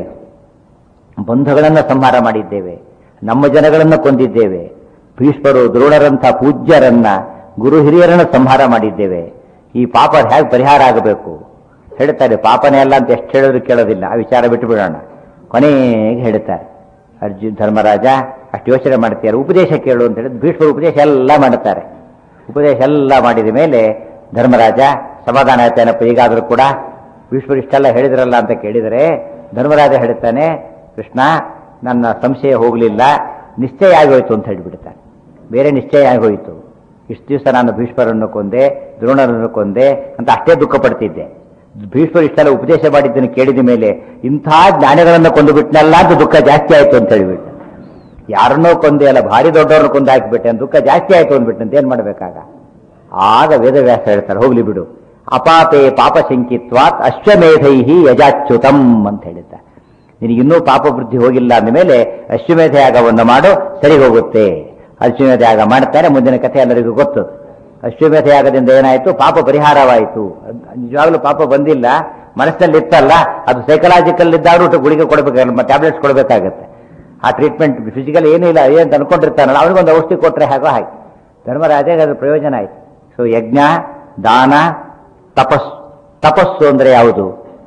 ಬಂಧುಗಳನ್ನ ಸಂಹಾರ ಮಾಡಿದ್ದೇವೆ ನಮ್ಮ ಜನಗಳನ್ನ ಕೊಂದಿದ್ದೇವೆ ಭೀಷ್ಮರು ದ್ರೋಣರಂಥ ಪೂಜ್ಯರನ್ನ ಗುರು ಹಿರಿಯರನ್ನ ಸಂಹಾರ ಮಾಡಿದ್ದೇವೆ ಈ ಪಾಪ ಹೇಗೆ ಪರಿಹಾರ ಆಗಬೇಕು ಹೇಳ್ತಾರೆ ಪಾಪನೇ ಅಲ್ಲ ಅಂತ ಎಷ್ಟು ಹೇಳಿದ್ರು ಕೇಳೋದಿಲ್ಲ ಆ ವಿಚಾರ ಬಿಟ್ಟು ಬಿಡೋಣ ಕೊನೆಗೆ ಹೇಳ್ತಾರೆ ಅರ್ಜುನ್ ಧರ್ಮರಾಜ ಅಷ್ಟು ಯೋಚನೆ ಮಾಡ್ತಾರೆ ಉಪದೇಶ ಕೇಳು ಅಂತ ಹೇಳಿದ್ರೆ ಭೀಷ್ಮರು ಉಪದೇಶ ಎಲ್ಲ ಮಾಡುತ್ತಾರೆ ಉಪದೇಶ ಎಲ್ಲ ಮಾಡಿದ ಮೇಲೆ ಧರ್ಮರಾಜ ಸಮಾಧಾನ ಆಯ್ತೇನಪ್ಪ ಈಗಾದರೂ ಕೂಡ ಭೀಷ್ಮರು ಇಷ್ಟೆಲ್ಲ ಹೇಳಿದ್ರಲ್ಲ ಅಂತ ಕೇಳಿದರೆ ಧರ್ಮರಾಜ ಹೇಳ್ತಾನೆ ಕೃಷ್ಣ ನನ್ನ ಸಂಶಯ ಹೋಗಲಿಲ್ಲ ನಿಶ್ಚಯ ಆಗೋಯ್ತು ಅಂತ ಹೇಳಿಬಿಡ್ತಾನೆ ಬೇರೆ ನಿಶ್ಚಯ ಆಗೋಯ್ತು ಇಷ್ಟು ದಿವಸ ನಾನು ಭೀಷ್ಮರನ್ನು ಕೊಂದೆ ದ್ರೋಣರನ್ನು ಕೊಂದೆ ಅಂತ ಅಷ್ಟೇ ದುಃಖ ಪಡ್ತಿದ್ದೆ ಭೀಷ್ಮರು ಇಷ್ಟೆಲ್ಲ ಉಪದೇಶ ಮಾಡಿದ್ದನ್ನು ಕೇಳಿದ ಮೇಲೆ ಇಂಥ ಜ್ಞಾನಿಗಳನ್ನು ಕೊಂದು ಬಿಟ್ನಲ್ಲ ಅಂತ ದುಃಖ ಜಾಸ್ತಿ ಆಯ್ತು ಅಂತ ಹೇಳಿಬಿಟ್ಟೆ ಯಾರನ್ನೋ ಕೊಂದೆ ಅಲ್ಲ ಭಾರಿ ದೊಡ್ಡವ್ರನ್ನ ಕೊಂದು ಹಾಕಿಬಿಟ್ಟೆ ಅಂತ ದುಃಖ ಜಾಸ್ತಿ ಆಯ್ತು ಅಂದ್ಬಿಟ್ಟೆ ಅಂತ ಏನ್ ಮಾಡ್ಬೇಕಾಗ ಆಗ ವೇದವ್ಯಾಸ ಹೇಳ್ತಾರೆ ಹೋಗ್ಲಿ ಬಿಡು ಅಪಾಪೇ ಪಾಪ ಶಂಕಿತ್ವಾತ್ ಅಶ್ವಮೇಧೈಹಿ ಯಜಾಚ್ಯುತಂ ಅಂತ ಹೇಳಿದ್ದ ನಿನಗಿನ್ನೂ ಪಾಪ ವೃದ್ಧಿ ಹೋಗಿಲ್ಲ ಅಂದಮೇಲೆ ಅಶ್ವಮೇಧ ಯಾಗವನ್ನು ಮಾಡು ಸರಿ ಹೋಗುತ್ತೆ ಅಶ್ವಮೇಧ ಯಾಗ ಮಾಡ್ತಾರೆ ಮುಂದಿನ ಕಥೆ ಎಲ್ಲರಿಗೂ ಗೊತ್ತು ಅಶ್ವಮೇಧ ಯಾಗದಿಂದ ಏನಾಯಿತು ಪಾಪ ಪರಿಹಾರವಾಯಿತು ಅದ್- ನಿಜವಾಗ್ಲೂ ಪಾಪ ಬಂದಿಲ್ಲ ಮನಸ್ಸಲ್ಲಿ ಇತ್ತಲ್ಲ ಅದು ಸೈಕಲಾಜಿಕಲ್ ಇದ್ದಾದ್ರೂ ಗುಳಿಗೆ ಕೊಡಬೇಕಾಗಲ್ಲ ಟ್ಯಾಬ್ಲೆಟ್ಸ್ ಕೊಡಬೇಕಾಗತ್ತೆ ಆ ಟ್ರೀಟ್ಮೆಂಟ್ ಫಿಸಿಕಲ್ ಏನೂ ಇಲ್ಲ ಏನಂತ ಅನ್ಕೊಂಡಿರ್ತಾನಲ್ಲ ಅವನಿಗೊಂದು ಔಷಧಿ ಕೊಟ್ಟರೆ ಹಾಗೋ ಹಾಗೆ ಧರ್ಮರಾಜಗೆ ಅದ್ರ ಪ್ರಯೋಜನ ಆಯ್ತು ಸೊ ಯಜ್ಞ ದಾನ ತಪಸ್ ತಪಸ್ಸು ಅಂದ್ರೆ ಯಾವುದು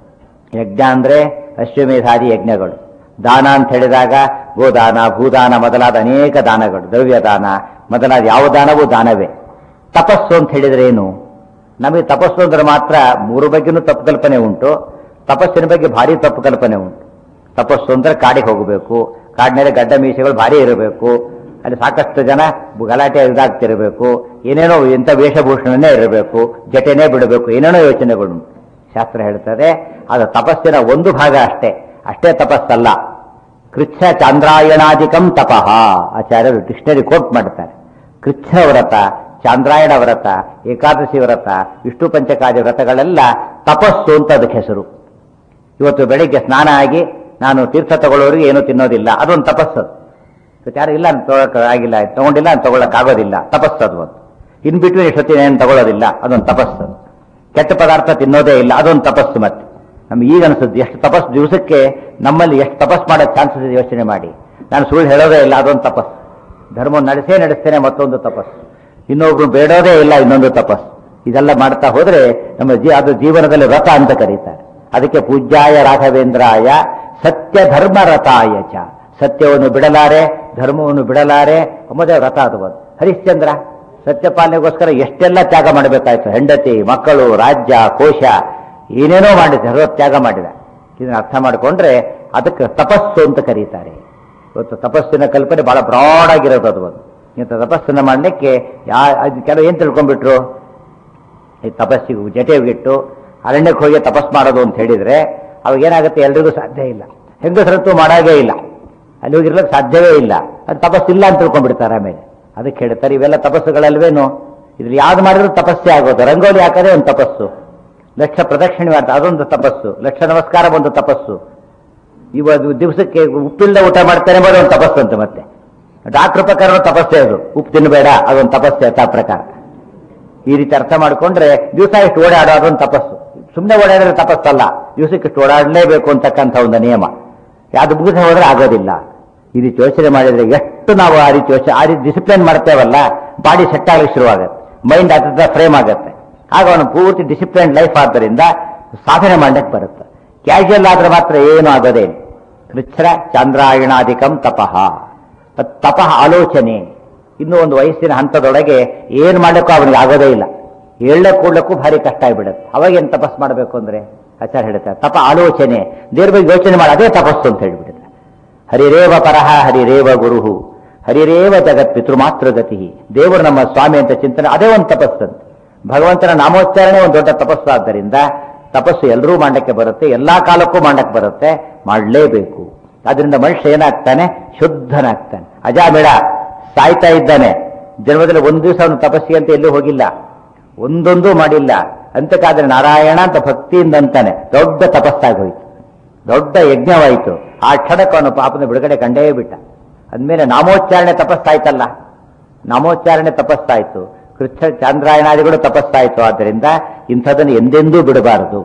ಯಜ್ಞ ಅಂದ್ರೆ ಅಶ್ವಮೇಧಾದಿ ಯಜ್ಞಗಳು ದಾನ ಅಂತ ಹೇಳಿದಾಗ ಗೋದಾನ ಭೂದಾನ ಮೊದಲಾದ ಅನೇಕ ದಾನಗಳು ದ್ರವ್ಯ ದಾನ ಮೊದಲಾದ ಯಾವ ದಾನವೂ ದಾನವೇ ತಪಸ್ಸು ಅಂತ ಹೇಳಿದ್ರೆ ಏನು ನಮಗೆ ತಪಸ್ಸು ಅಂದ್ರೆ ಮಾತ್ರ ಮೂರು ಬಗ್ಗೆನೂ ತಪ್ಪು ಕಲ್ಪನೆ ಉಂಟು ತಪಸ್ಸಿನ ಬಗ್ಗೆ ಭಾರಿ ತಪ್ಪು ಕಲ್ಪನೆ ಉಂಟು ತಪಸ್ಸು ಅಂದ್ರೆ ಕಾಡಿಗೆ ಹೋಗಬೇಕು ಕಾಡಿನಲ್ಲಿ ಗಡ್ಡ ಮೀಸೆಗಳು ಭಾರಿ ಇರಬೇಕು ಅಲ್ಲಿ ಸಾಕಷ್ಟು ಜನ ಗಲಾಟೆ ಇದಾಗ್ತಿರಬೇಕು ಏನೇನೋ ಇಂಥ ವೇಷಭೂಷಣನೇ ಇರಬೇಕು ಜಟೆನೇ ಬಿಡಬೇಕು ಏನೇನೋ ಯೋಚನೆಗಳು ಶಾಸ್ತ್ರ ಹೇಳ್ತದೆ ಅದು ತಪಸ್ಸಿನ ಒಂದು ಭಾಗ ಅಷ್ಟೇ ಅಷ್ಟೇ ತಪಸ್ಸಲ್ಲ ಕೃಚ್ಛ ಚಾಂದ್ರಾಯಣಾಧಿಕಂ ತಪಃ ಆಚಾರ್ಯರು ಡಿಕ್ಷನರಿ ಕೋಟ್ ಮಾಡ್ತಾರೆ ಕೃಚ್ಛ ವ್ರತ ಚಾಂದ್ರಾಯಣ ವ್ರತ ಏಕಾದಶಿ ವ್ರತ ವಿಷ್ಣು ಪಂಚಕಾದಿ ವ್ರತಗಳೆಲ್ಲ ತಪಸ್ಸು ಅಂತ ಅದಕ್ಕೆ ಹೆಸರು ಇವತ್ತು ಬೆಳಿಗ್ಗೆ ಸ್ನಾನ ಆಗಿ ನಾನು ತೀರ್ಥ ತಗೊಳ್ಳೋರಿಗೆ ಏನೂ ತಿನ್ನೋದಿಲ್ಲ ಅದೊಂದು ತಪಸ್ಸು ಇವತ್ತು ಯಾರು ಇಲ್ಲ ನಾನು ತಗೊಳಕ್ ಆಗಿಲ್ಲ ತಗೊಂಡಿಲ್ಲ ನಾನು ತಗೊಳಕ್ ಆಗೋದಿಲ್ಲ ತಪಸ್ಸು ಅದು ಒಂದು ಇನ್ ಬಿಟ್ವೀನ್ ಇಷ್ಟೊತ್ತಿನ ಏನು ತಗೊಳ್ಳೋದಿಲ್ಲ ಅದೊಂದು ತಪಸ್ಸು ಕೆಟ್ಟ ಪದಾರ್ಥ ತಿನ್ನೋದೇ ಇಲ್ಲ ಅದೊಂದು ತಪಸ್ಸು ಮತ್ತೆ ನಮ್ಗೆ ಈಗ ಅನಿಸುತ್ತೆ ಎಷ್ಟು ತಪಸ್ಸು ದಿವಸಕ್ಕೆ ನಮ್ಮಲ್ಲಿ ಎಷ್ಟು ತಪಸ್ ಮಾಡೋ ಚಾನ್ಸಸ್ ಇದೆ ಯೋಚನೆ ಮಾಡಿ ನಾನು ಸುಳ್ಳು ಹೇಳೋದೇ ಇಲ್ಲ ಅದೊಂದು ತಪಸ್ಸು ಧರ್ಮ ನಡೆಸೇ ನಡೆಸ್ತೇನೆ ಮತ್ತೊಂದು ತಪಸ್ಸು ಇನ್ನೊಬ್ರು ಬೇಡೋದೇ ಇಲ್ಲ ಇನ್ನೊಂದು ತಪಸ್ಸು ಇದೆಲ್ಲ ಮಾಡ್ತಾ ಹೋದ್ರೆ ನಮ್ಮ ಜೀ ಅದು ಜೀವನದಲ್ಲಿ ವ್ರತ ಅಂತ ಕರೀತಾರೆ ಅದಕ್ಕೆ ಪೂಜ್ಯಾಯ ರಾಘವೇಂದ್ರಾಯ ಸತ್ಯ ಧರ್ಮ ರಥಾಯ ಚ ಸತ್ಯವನ್ನು ಬಿಡಲಾರೆ ಧರ್ಮವನ್ನು ಬಿಡಲಾರೆ ಎಂಬುದೇ ವ್ರತ ಅದು ಒಂದು ಹರಿಶ್ಚಂದ್ರ ಸತ್ಯಪಾಲನೆಗೋಸ್ಕರ ಎಷ್ಟೆಲ್ಲ ತ್ಯಾಗ ಮಾಡಬೇಕಾಯ್ತು ಹೆಂಡತಿ ಮಕ್ಕಳು ರಾಜ್ಯ ಕೋಶ ಏನೇನೋ ಮಾಡಿದ ಸರ್ವ ತ್ಯಾಗ ಮಾಡಿದ ಇದನ್ನ ಅರ್ಥ ಮಾಡಿಕೊಂಡ್ರೆ ಅದಕ್ಕೆ ತಪಸ್ಸು ಅಂತ ಕರೀತಾರೆ ಇವತ್ತು ತಪಸ್ಸಿನ ಕಲ್ಪನೆ ಬಹಳ ಬ್ರಾಡ್ ಆಗಿರೋದು ಅದು ಒಂದು ಇಂಥ ತಪಸ್ಸನ್ನ ಮಾಡಲಿಕ್ಕೆ ಯಾ ಅದು ಕೆಲವು ಏನು ತಿಳ್ಕೊಂಡ್ಬಿಟ್ರು ಈ ತಪಸ್ಸಿಗೆ ಜಟೆಗಿಟ್ಟು ಅರಣ್ಯಕ್ಕೆ ಹೋಗಿ ತಪಸ್ ಮಾಡೋದು ಅಂತ ಹೇಳಿದ್ರೆ ಅವಾಗ ಏನಾಗುತ್ತೆ ಎಲ್ರಿಗೂ ಸಾಧ್ಯ ಇಲ್ಲ ಹೆಂಗಸರತ್ತು ಮಾಡಾಗೇ ಇಲ್ಲ ಅಲ್ಲಿ ಹೋಗಿರ್ಲಿಕ್ಕೆ ಸಾಧ್ಯವೇ ಇಲ್ಲ ಅದು ತಪಸ್ಸಿಲ್ಲ ಅಂತ ತಿಳ್ಕೊಂಡ್ಬಿಡ್ತಾರೆ ಆಮೇಲೆ ಅದಕ್ಕೆ ಹೇಳ್ತಾರೆ ಇವೆಲ್ಲ ತಪಸ್ಸುಗಳಲ್ವೇನು ಇದ್ರಲ್ಲಿ ಯಾವ್ದು ಮಾಡಿದ್ರು ತಪಸ್ಸೇ ಆಗೋದು ರಂಗೋಲಿ ಹಾಕೋದೇ ಒಂದು ತಪಸ್ಸು ಲಕ್ಷ ಪ್ರದಕ್ಷಿಣೆ ಮಾಡ್ತಾರೆ ಅದೊಂದು ತಪಸ್ಸು ಲಕ್ಷ ನಮಸ್ಕಾರ ಒಂದು ತಪಸ್ಸು ಇವತ್ತು ದಿವಸಕ್ಕೆ ಉಪ್ಪಿಲ್ಲದೆ ಊಟ ಮಾಡ್ತಾನೆ ಎಂಬುದು ಒಂದು ತಪಸ್ಸು ಅಂತ ಮತ್ತೆ ಡಾಕ್ಟರ್ ಪ್ರಕಾರ ತಪಸ್ಸೆ ಅದು ಉಪ್ಪು ತಿನ್ನಬೇಡ ಅದೊಂದು ತಪಸ್ಸೆ ಅಂತ ಪ್ರಕಾರ ಈ ರೀತಿ ಅರ್ಥ ಮಾಡ್ಕೊಂಡ್ರೆ ದಿವಸ ಇಷ್ಟು ಓಡಾಡೋ ಅದೊಂದು ತಪಸ್ಸು ಸುಮ್ಮನೆ ಓಡಾಡಿದ್ರೆ ತಪಸ್ಸಲ್ಲ ದಿವಸಕ್ಕೆ ಇಷ್ಟು ಓಡಾಡಲೇಬೇಕು ಅಂತಕ್ಕಂಥ ಒಂದು ನಿಯಮ ಯಾವ್ದು ಮುಗಿದ ಹೋದ್ರೆ ಆಗೋದಿಲ್ಲ ಈ ರೀತಿ ಯೋಚನೆ ಮಾಡಿದ್ರೆ ಎಷ್ಟು ನಾವು ಆ ರೀತಿ ಯೋಚನೆ ಆ ರೀತಿ ಡಿಸಿಪ್ಲಿನ್ ಮಾಡ್ತೇವಲ್ಲ ಬಾಡಿ ಸೆಟ್ ಆಗಲಿಕ್ಕೆ ಶುರುವಾಗುತ್ತೆ ಮೈಂಡ್ ಅದ್ರ ಫ್ರೇಮ್ ಆಗುತ್ತೆ ಆಗ ಅವನು ಪೂರ್ತಿ ಡಿಸಿಪ್ಲಿನ್ ಲೈಫ್ ಆದ್ದರಿಂದ ಸಾಧನೆ ಮಾಡಕ್ಕೆ ಬರುತ್ತೆ ಕ್ಯಾಶುಯಲ್ ಆದ್ರೆ ಮಾತ್ರ ಏನು ಆಗೋದೇ ಇಲ್ಲ ಕೃಚ್ಛ್ರ ಚಾಂದ್ರಾಯಣಾಧಿಕಂ ತಪಃ ಅದ್ ತಪಃ ಆಲೋಚನೆ ಇನ್ನು ಒಂದು ವಯಸ್ಸಿನ ಹಂತದೊಳಗೆ ಏನು ಮಾಡಕ್ಕೂ ಅವನಿಗೆ ಆಗೋದೇ ಇಲ್ಲ ಹೇಳಕ್ ಕೂಡ್ಲಕ್ಕೂ ಭಾರಿ ಕಷ್ಟ ಆಗಿಬಿಡುತ್ತೆ ಅವಾಗ ಏನು ತಪಸ್ ಮಾಡಬೇಕು ಅಂದ್ರೆ ಆಚಾರ ಹೇಳ್ತಾರೆ ತಪ ಆಲೋಚನೆ ದೇವ್ರ ಬಗ್ಗೆ ಯೋಚನೆ ಮಾಡಿ ಅದೇ ತಪಸ್ಸು ಅಂತ ಹೇಳ್ಬಿಟ್ಟಿದ್ದಾರೆ ಹರಿರೇವ ಪರಹ ಹರಿರೇವ ಗುರುಹು ಹರಿರೇವ ಜಗತ್ ಪಿತೃಮಾತೃಗತಿ ದೇವರು ನಮ್ಮ ಸ್ವಾಮಿ ಅಂತ ಚಿಂತನೆ ಅದೇ ಒಂದು ತಪಸ್ಸಂತೆ ಭಗವಂತನ ನಾಮೋಚ್ಚಾರಣೆ ಒಂದು ದೊಡ್ಡ ತಪಸ್ಸು ಆದ್ದರಿಂದ ತಪಸ್ಸು ಎಲ್ಲರೂ ಮಾಡಕ್ಕೆ ಬರುತ್ತೆ ಎಲ್ಲಾ ಕಾಲಕ್ಕೂ ಮಾಡಕ್ಕೆ ಬರುತ್ತೆ ಮಾಡಲೇಬೇಕು ಅದರಿಂದ ಮನುಷ್ಯ ಏನಾಗ್ತಾನೆ ಶುದ್ಧನಾಗ್ತಾನೆ ಅಜಾಮೇಳ ಸಾಯ್ತಾ ಇದ್ದಾನೆ ಜನ್ಮದಲ್ಲಿ ಒಂದು ದಿವಸ ಅವನು ತಪಸ್ಸಿಗೆ ಅಂತ ಎಲ್ಲೂ ಹೋಗಿಲ್ಲ ಒಂದೊಂದೂ ಮಾಡಿಲ್ಲ ಅಂತಕ್ಕಾದ್ರೆ ನಾರಾಯಣ ಅಂತ ಭಕ್ತಿಯಿಂದ ಅಂತಾನೆ ದೊಡ್ಡ ತಪಸ್ಸಾಗೋಯ್ತು ದೊಡ್ಡ ಯಜ್ಞವಾಯಿತು ಆ ಕ್ಷಣಕ್ಕೆ ಅವನು ಪಾಪನ ಬಿಡುಗಡೆ ಕಂಡೇ ಬಿಟ್ಟ ಅಂದಮೇಲೆ ನಾಮೋಚ್ಚಾರಣೆ ತಪಸ್ಸಾಯ್ತಲ್ಲ ನಾಮೋಚ್ಚಾರಣೆ ತಪಸ್ಸಾಯ್ತು ಕೃಷ್ಣ ಚಾಂದ್ರಾಯಣಾದಿಗಳು ತಪಸ್ಸಾಯ್ತು ಆದ್ದರಿಂದ ಇಂಥದನ್ನು ಎಂದೆಂದೂ ಬಿಡಬಾರದು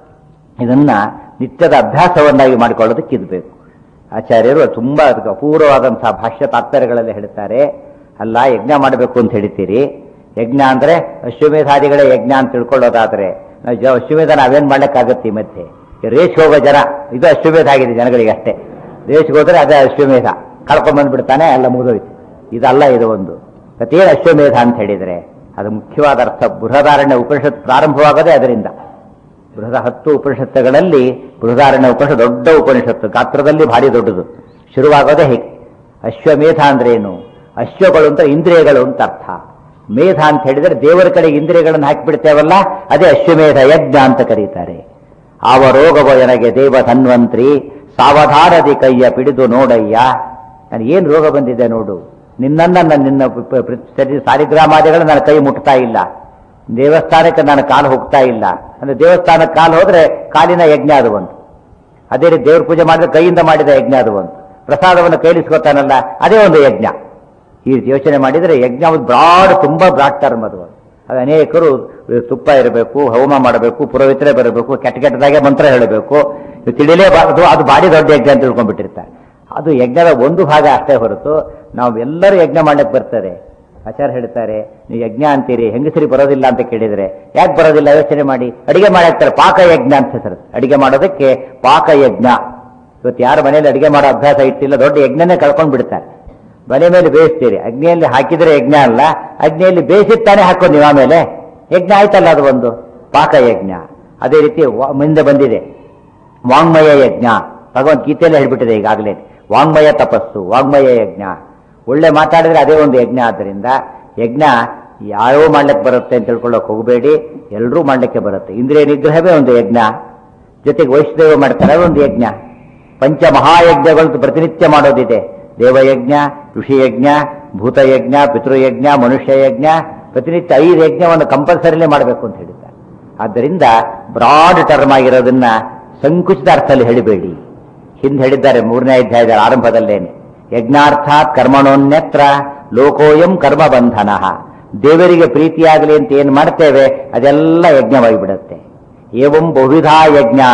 ಇದನ್ನ ನಿತ್ಯದ ಅಭ್ಯಾಸವನ್ನಾಗಿ ಮಾಡಿಕೊಳ್ಳೋದಕ್ಕೆ ಇದು ಬೇಕು ಆಚಾರ್ಯರು ತುಂಬಾ ಅದಕ್ಕೆ ಅಪೂರ್ವವಾದಂತಹ ಭಾಷ್ಯ ತಾತ್ಪರ್ಯಗಳಲ್ಲಿ ಹೇಳ್ತಾರೆ ಅಲ್ಲ ಯಜ್ಞ ಮಾಡಬೇಕು ಅಂತ ಹೇಳ್ತೀರಿ ಯಜ್ಞ ಅಂದ್ರೆ ಅಶ್ವಮೇಧಾದಿಗಳೇ ಯಜ್ಞ ಅಂತ ತಿಳ್ಕೊಳ್ಳೋದಾದ್ರೆ ನಾವು ಜ- ಅಶ್ವಮೇಧ ನಾವೇನ್ ಮಾಡ್ಲಿಕ್ಕಾಗತ್ತೆ ಈ ಮಧ್ಯೆ ಈ ರೇಷ್ಗೆ ಹೋಗೋ ಜನ ಇದು ಅಶ್ವಮೇಧ ಆಗಿದೆ ಜನಗಳಿಗೆ ಅಷ್ಟೇ ರೇಷ್ಗೆ ಹೋದ್ರೆ ಅದೇ ಅಶ್ವಮೇಧ ಕಳ್ಕೊಂಡ್ ಬಂದ್ಬಿಡ್ತಾನೆ ಎಲ್ಲ ಮುಗಿದೋಯ್ತು ಇದಲ್ಲ ಇದು ಒಂದು ಪ್ರತಿಯೇನು ಅಶ್ವಮೇಧ ಅಂತ ಹೇಳಿದ್ರೆ ಅದು ಮುಖ್ಯವಾದ ಅರ್ಥ ಬೃಹದಾರಣ್ಯ ಉಪನಿಷತ್ ಪ್ರಾರಂಭವಾಗೋದೇ ಅದರಿಂದ ಬೃಹದ ಹತ್ತು ಉಪನಿಷತ್ತುಗಳಲ್ಲಿ ಬೃಹದಾರಣ್ಯ ಉಪನಿಷತ್ ದೊಡ್ಡ ಉಪನಿಷತ್ತು ಗಾತ್ರದಲ್ಲಿ ಭಾರಿ ದೊಡ್ಡದು ಶುರುವಾಗೋದೇ ಹೇಗೆ ಅಶ್ವಮೇಧ ಅಂದ್ರೆ ಏನು ಅಶ್ವಗಳು ಅಂತ ಇಂದ್ರಿಯಗಳು ಅಂತ ಅರ್ಥ ಮೇಧ ಅಂತ ಹೇಳಿದ್ರೆ ದೇವರ ಕಡೆಗೆ ಇಂದ್ರಿಯಗಳನ್ನು ಹಾಕಿಬಿಡ್ತೇವಲ್ಲ ಅದೇ ಅಶ್ವಮೇಧ ಯಜ್ಞ ಅಂತ ಕರೀತಾರೆ ಆವ ರೋಗವ ನನಗೆ ದೇವ ಧನ್ವಂತ್ರಿ ಸಾವಧಾನದಿ ಕೈಯ ಪಿಡಿದು ನೋಡಯ್ಯ ನನಗೆ ಏನು ರೋಗ ಬಂದಿದೆ ನೋಡು ನಿನ್ನನ್ನ ನನ್ನ ನಿನ್ನ ಪ- ಪ- ಪ್ರ- ಸರಿ ಸಾರಿಗ್ರಾಮಾದಿಗಳು ನನ್ನ ಕೈ ಮುಟ್ತಾ ಇಲ್ಲ ದೇವಸ್ಥಾನಕ್ಕೆ ನಾನು ಕಾಲು ಹೋಗ್ತಾ ಇಲ್ಲ ಅಂದ್ರೆ ದೇವಸ್ಥಾನಕ್ಕೆ ಕಾಲು ಹೋದ್ರೆ ಕಾಲಿನ ಯಜ್ಞ ಅದು ಒಂದು ಅದೇ ರೀತಿ ದೇವ್ರ ಪೂಜೆ ಮಾಡಿದ್ರೆ ಕೈಯಿಂದ ಮಾಡಿದ ಯಜ್ಞ ಅದು ಒಂದು ಪ್ರಸಾದವನ್ನು ಕೈಲಿಸ್ಕೊತಾನಲ್ಲ ಅದೇ ಒಂದು ಯಜ್ಞ ಈ ರೀತಿ ಯೋಚನೆ ಮಾಡಿದರೆ ಯಜ್ಞ ಒಂದು ಬ್ರಾಡ್ ತುಂಬಾ ಬ್ರಾಡ್ ಟರ್ಮ್ ಅದು ಅದು ಅನೇಕರು ತುಪ್ಪ ಇರಬೇಕು ಹೋಮ ಮಾಡಬೇಕು ಪುರೋಹಿತರೇ ಬರಬೇಕು ಕೆಟ್ಟ ಕೆಟ್ಟದಾಗೆ ಮಂತ್ರ ಹೇಳಬೇಕು ಇದು ತಿಳಿಲೇಬಾರದು ಅದು ಬಾಡಿ ದೊಡ್ಡ ಯಜ್ಞ ಅಂತ ತಿಳ್ಕೊಂಡ್ಬಿಟ್ಟಿರ್ತಾರೆ ಅದು ಯಜ್ಞದ ಒಂದು ಭಾಗ ಅಷ್ಟೇ ಹೊರತು ನಾವು ಎಲ್ಲರೂ ಯಜ್ಞ ಮಾಡಕ್ಕೆ ಬರ್ತಾರೆ ಆಚಾರ್ಯ ಹೇಳ್ತಾರೆ ನೀವು ಯಜ್ಞ ಅಂತೀರಿ ಹೆಂಗಸರಿ ಬರೋದಿಲ್ಲ ಅಂತ ಕೇಳಿದ್ರೆ ಯಾಕೆ ಬರೋದಿಲ್ಲ ಯೋಚನೆ ಮಾಡಿ ಅಡಿಗೆ ಮಾಡಾಕ್ತಾರೆ ಪಾಕ ಯಜ್ಞ ಅಂತ ಹೆಸರು ಅಡಿಗೆ ಮಾಡೋದಕ್ಕೆ ಪಾಕ ಯಜ್ಞ ಇವತ್ತು ಯಾರು ಮನೆಯಲ್ಲಿ ಅಡಿಗೆ ಮಾಡೋ ಅಭ್ಯಾಸ ಇಟ್ಟಿಲ್ಲ ದೊಡ್ಡ ಯಜ್ಞನೇ ಕಳ್ಕೊಂಡ್ ಬಿಡ್ತಾರೆ ಮನೆ ಮೇಲೆ ಬೇಯಿಸ್ತೀರಿ ಅಗ್ನಿಯಲ್ಲಿ ಹಾಕಿದ್ರೆ ಯಜ್ಞ ಅಲ್ಲ ಅಗ್ನಿಯಲ್ಲಿ ಬೇಯಿಸಿತ್ತಾನೆ ಹಾಕೋ ನೀವು ಆಮೇಲೆ ಯಜ್ಞ ಆಯ್ತಲ್ಲ ಅದು ಒಂದು ಪಾಕ ಯಜ್ಞ ಅದೇ ರೀತಿ ವ- ಮುಂದೆ ಬಂದಿದೆ ವಾಂಗ್ಮಯ ಯಜ್ಞ ಭಗವದ್ಗೀತೆಯಲ್ಲೇ ಹೇಳ್ಬಿಟ್ಟಿದೆ ಈಗಾಗಲೇ ವಾಂಗ್ಮಯ ತಪಸ್ಸು ವಾಂಗ್ಮಯ ಯಜ್ಞ ಒಳ್ಳೆ ಮಾತಾಡಿದ್ರೆ ಅದೇ ಒಂದು ಯಜ್ಞ ಆದ್ದರಿಂದ ಯಜ್ಞ ಯಾರೋ ಮಾಡ್ಲಿಕ್ಕೆ ಬರುತ್ತೆ ಅಂತ ತಿಳ್ಕೊಳ್ಳೋಕೆ ಹೋಗಬೇಡಿ ಎಲ್ಲರೂ ಮಾಡ್ಲಿಕ್ಕೆ ಬರುತ್ತೆ ಇಂದ್ರಿಯ ನಿಗ್ರಹವೇ ಒಂದು ಯಜ್ಞ ಜೊತೆಗೆ ವೈಷ್ಣವ ಮಾಡ್ತಾರೆ ಅದೊಂದು ಯಜ್ಞ ಪಂಚ ಮಹಾಯಜ್ಞಗಳು ಪ್ರತಿನಿತ್ಯ ಮಾಡೋದಿದೆ ದೇವಯಜ್ಞ ಋಷಿಯಜ್ಞ ಭೂತಯಜ್ಞ ಪಿತೃಯಜ್ಞ ಮನುಷ್ಯ ಯಜ್ಞ ಪ್ರತಿನಿತ್ಯ ಐದು ಯಜ್ಞವನ್ನು ಕಂಪಲ್ಸರಿಲೇ ಮಾಡಬೇಕು ಅಂತ ಹೇಳಿದ್ದಾರೆ ಆದ್ದರಿಂದ ಬ್ರಾಡ್ ಟರ್ಮ್ ಆಗಿರೋದನ್ನ ಸಂಕುಚಿತ ಅರ್ಥದಲ್ಲಿ ಹೇಳಿಬೇಡಿ ಹಿಂದೆ ಹೇಳಿದ್ದಾರೆ ಮೂರನೇ ಅಧ್ಯಾಯದ ಆರಂಭದಲ್ಲೇನೆ ಯಜ್ಞಾರ್ಥಾತ್ ಕರ್ಮಣೋನ್ಯತ್ರ ಲೋಕೋಯಂ ಕರ್ಮ ಬಂಧನ ದೇವರಿಗೆ ಪ್ರೀತಿಯಾಗಲಿ ಅಂತ ಏನ್ ಮಾಡ್ತೇವೆ ಅದೆಲ್ಲ ಯಜ್ಞವಾಗಿ ಬಿಡುತ್ತೆ ಏವಂ ಬಹುವಿಧಾ ಯಜ್ಞಾ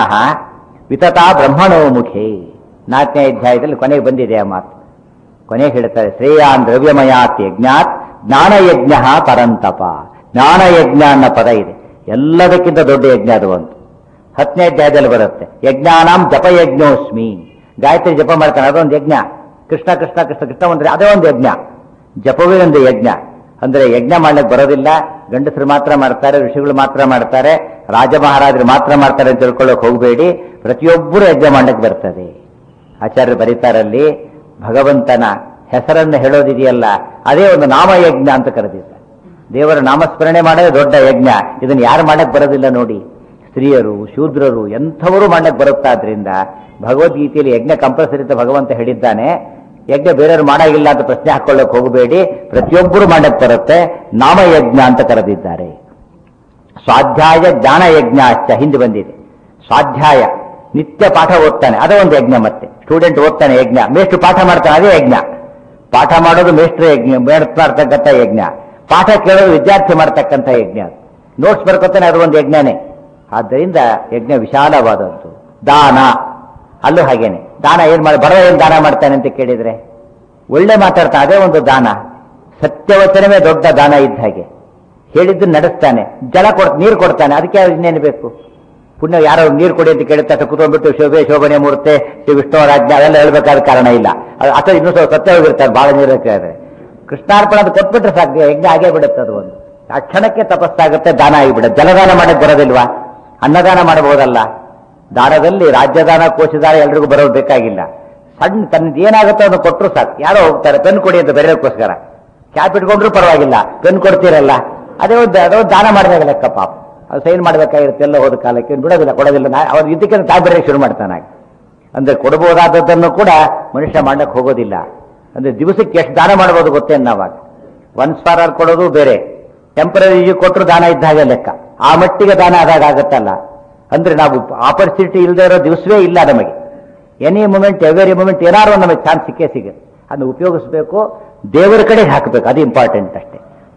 ವಿತತಾ ಬ್ರಹ್ಮಣೋ ಮುಖೇ ನಾಲ್ಕನೇ ಅಧ್ಯಾಯದಲ್ಲಿ ಕೊನೆಗೆ ಬಂದಿದೆ ಆ ಮಾತು ಕೊನೆಗೆ ಹೇಳ್ತಾರೆ ಶ್ರೇಯಾನ್ ದ್ರವ್ಯಮಯಾತ್ ಯಜ್ಞಾತ್ ಜ್ಞಾನಯಜ್ಞ ಪರಂತಪ ಜ್ಞಾನಯಜ್ಞ ಅನ್ನೋ ಪದ ಇದೆ ಎಲ್ಲದಕ್ಕಿಂತ ದೊಡ್ಡ ಯಜ್ಞ ಅದು ಒಂದು ಹತ್ತನೇ ಅಧ್ಯಾಯದಲ್ಲಿ ಬರುತ್ತೆ ಯಜ್ಞಾನಾಂ ಜಪಯಜ್ಞೋಸ್ಮಿ ಗಾಯತ್ರಿ ಜಪ ಮಾಡ್ತಾನೆ ಅದೊಂದು ಯಜ್ಞ ಕೃಷ್ಣ ಕೃಷ್ಣ ಕೃಷ್ಣ ಕೃಷ್ಣ ಅಂದ್ರೆ ಅದೇ ಒಂದು ಯಜ್ಞ ಜಪವೇ ಒಂದು ಯಜ್ಞ ಅಂದ್ರೆ ಯಜ್ಞ ಮಾಡ್ಲಿಕ್ಕೆ ಬರೋದಿಲ್ಲ ಗಂಡಸರು ಮಾತ್ರ ಮಾಡ್ತಾರೆ ಋಷಿಗಳು ಮಾತ್ರ ಮಾಡ್ತಾರೆ ರಾಜ ಮಹಾರಾಜರು ಮಾತ್ರ ಮಾಡ್ತಾರೆ ಅಂತ ತಿಳ್ಕೊಳ್ಳೋಕೆ ಹೋಗಬೇಡಿ ಪ್ರತಿಯೊಬ್ಬರು ಯಜ್ಞ ಮಾಡ್ಲಿಕ್ಕೆ ಬರ್ತದೆ ಆಚಾರ್ಯರು ಬರೀತಾರಲ್ಲಿ ಭಗವಂತನ ಹೆಸರನ್ನು ಹೇಳೋದಿದೆಯಲ್ಲ ಅದೇ ಒಂದು ನಾಮಯಜ್ಞ ಅಂತ ಕರೆದಿದ್ದಾರೆ ದೇವರ ನಾಮಸ್ಮರಣೆ ಮಾಡೋದೇ ದೊಡ್ಡ ಯಜ್ಞ ಇದನ್ನು ಯಾರು ಮಾಡಕ್ ಬರೋದಿಲ್ಲ ನೋಡಿ ಸ್ತ್ರೀಯರು ಶೂದ್ರರು ಎಂಥವರು ಮಾಡಕ್ಕೆ ಬರುತ್ತಾದ್ರಿಂದ ಭಗವದ್ಗೀತೆಯಲ್ಲಿ ಯಜ್ಞ ಕಂಪಲ್ಸರಿ ಅಂತ ಭಗವಂತ ಹೇಳಿದ್ದಾನೆ ಯಜ್ಞ ಬೇರೆಯವರು ಮಾಡಾಗಿಲ್ಲ ಅಂತ ಪ್ರಶ್ನೆ ಹಾಕೊಳ್ಳಕ್ಕೆ ಹೋಗಬೇಡಿ ಪ್ರತಿಯೊಬ್ಬರು ಮಾಡಕ್ಕೆ ಬರುತ್ತೆ ನಾಮಯಜ್ಞ ಅಂತ ಕರೆದಿದ್ದಾರೆ ಸ್ವಾಧ್ಯಾಯ ಜ್ಞಾನ ಯಜ್ಞ ಅಚ್ಚ ಹಿಂದೆ ಬಂದಿದೆ ಸ್ವಾಧ್ಯಾಯ ನಿತ್ಯ ಪಾಠ ಓದ್ತಾನೆ ಅದೇ ಒಂದು ಯಜ್ಞ ಮತ್ತೆ ಸ್ಟೂಡೆಂಟ್ ಓದ್ತಾನೆ ಯಜ್ಞ ಮೇಷ್ಟ್ರು ಪಾಠ ಮಾಡ್ತಾನೆ ಅದೇ ಯಜ್ಞ ಪಾಠ ಮಾಡೋದು ಮೇಷ್ಟ್ರ ಯಜ್ಞ ಮಾಡ್ತಕ್ಕಂಥ ಯಜ್ಞ ಪಾಠ ಕೇಳೋದು ವಿದ್ಯಾರ್ಥಿ ಮಾಡ್ತಕ್ಕಂಥ ಯಜ್ಞ ನೋಟ್ಸ್ ಬರ್ಕೊತಾನೆ ಅದು ಒಂದು ಯಜ್ಞನೇ ಆದ್ದರಿಂದ ಯಜ್ಞ ವಿಶಾಲವಾದದ್ದು ದಾನ ಅಲ್ಲೂ ಹಾಗೇನೆ ದಾನ ಏನ್ ಮಾಡಿ ಬಡವ ಏನ್ ದಾನ ಮಾಡ್ತಾನೆ ಅಂತ ಕೇಳಿದ್ರೆ ಒಳ್ಳೆ ಮಾತಾಡ್ತಾ ಅದೇ ಒಂದು ದಾನ ಸತ್ಯವಚನವೇ ದೊಡ್ಡ ದಾನ ಇದ್ದ ಹಾಗೆ ಹೇಳಿದ್ದು ನಡೆಸ್ತಾನೆ ಜಲ ಕೊಡ್ ನೀರು ಕೊಡ್ತಾನೆ ಅದಕ್ಕೆ ಇನ್ನೇನು ಬೇಕು ಪುಣ್ಯ ಯಾರೋ ನೀರು ಕೊಡಿ ಅಂತ ಕೇಳಿದ ತಕ್ಷಣ ಕೂತ್ಕೊಂಡ್ಬಿಟ್ಟು ಶೋಭೆ ಶೋಭನೆ ಮೂರ್ತೆ ಶ್ರೀ ವಿಷ್ಣುವರಾಜ್ಞೆ ಅವೆಲ್ಲ ಹೇಳ್ಬೇಕಾದ ಕಾರಣ ಇಲ್ಲ ಅದು ಅಥವಾ ಇನ್ನೂ ಸ್ವಲ್ಪ ಸತ್ಯ ಹೋಗಿರ್ತಾರೆ ಬಹಳ ನೀರು ಕೇಳಿದ್ರೆ ಕೃಷ್ಣಾರ್ಪಣ ಅಂತ ಕೊಟ್ಬಿಟ್ರೆ ಸಾಕು ಯಜ್ಞ ಆಗೇ ಬಿಡುತ್ತೆ ಅದು ಒಂದು ಆ ಕ್ಷಣಕ್ಕೆ ತಪಸ್ಸಾಗುತ್ತೆ ದಾನ ಆಗಿಬಿಡುತ್ತೆ ಜಲದಾನ ಮಾಡಕ್ ಬರೋದಿಲ್ವಾ ಅನ್ನದಾನ ಮಾಡಬಹುದಲ್ಲ ದಾನದಲ್ಲಿ ರಾಜ್ಯದಾನ ಕೋಶದಾನ ಎಲ್ರಿಗೂ ಬರೋದು ಬೇಕಾಗಿಲ್ಲ ಸಣ್ಣ ತನ್ನದು ಏನಾಗುತ್ತೋ ಅದನ್ನು ಕೊಟ್ಟರು ಸಾಕು ಯಾರೋ ಹೋಗ್ತಾರೆ ಪೆನ್ ಕೊಡಿ ಅಂತ ಬೇರೆಗೋಸ್ಕರ ಕ್ಯಾಪ್ ಇಟ್ಕೊಂಡ್ರು ಪರವಾಗಿಲ್ಲ ಪೆನ್ ಕೊಡ್ತೀರಲ್ಲ ಅದೇ ಒಂದು ಅದೋ ದಾನ ಮಾಡಿದಾಗ ಲೆಕ್ಕ ಪಾಪ ಅದು ಸೈನ್ ಮಾಡ್ಬೇಕಾಗಿರುತ್ತೆ ಎಲ್ಲ ಹೋದ ಕಾಲಕ್ಕೆ ಇವ್ನು ಬಿಡೋದಿಲ್ಲ ಕೊಡೋದಿಲ್ಲ ನಾ ಅವ್ರು ಇದಕ್ಕೆ ತಾಯಿ ಬೇರೆ ಶುರು ಮಾಡ್ತಾನೆ ಆಗ. ಅಂದ್ರೆ ಕೊಡಬಹುದಾದದ್ದನ್ನು ಕೂಡ ಮನುಷ್ಯ ಮಾಡಕ್ಕೆ ಹೋಗೋದಿಲ್ಲ ಅಂದ್ರೆ ದಿವಸಕ್ಕೆ ಎಷ್ಟು ದಾನ ಮಾಡ್ಬೋದು ಗೊತ್ತೇನು ನಾವಾಗ ಒನ್ಸ್ ಫಾರ್ ಆರ್ ಕೊಡೋದು ಬೇರೆ ಟೆಂಪರರಿ ಕೊಟ್ಟರು ದಾನ ಇದ್ದ ಹಾಗೆ ಲೆಕ್ಕ ಆ ಮಟ್ಟಿಗೆ ದಾನ ಆದಾಗ ಆಗುತ್ತಲ್ಲ ಅಂದ್ರೆ ನಾವು ಆಪರ್ಚುನಿಟಿ ಇಲ್ಲದೆ ಇರೋ ದಿವಸವೇ ಇಲ್ಲ ನಮಗೆ ಎನಿ ಮೂಮೆಂಟ್ ಎವರಿ ಮೂಮೆಂಟ್ ಏನಾದ್ರು ಒಂದು ನಮಗೆ ಚಾನ್ಸ್ ಸಿಕ್ಕೇ ಸಿಗುತ್ತೆ ಅದನ್ನು ಉಪಯೋಗಿಸ್ಬೇಕು ದೇವರ ಕಡೆಗೆ ಹಾಕಬೇಕು ಅದು ಇಂಪಾರ್ಟೆಂಟ್ ಅಷ್ಟೇ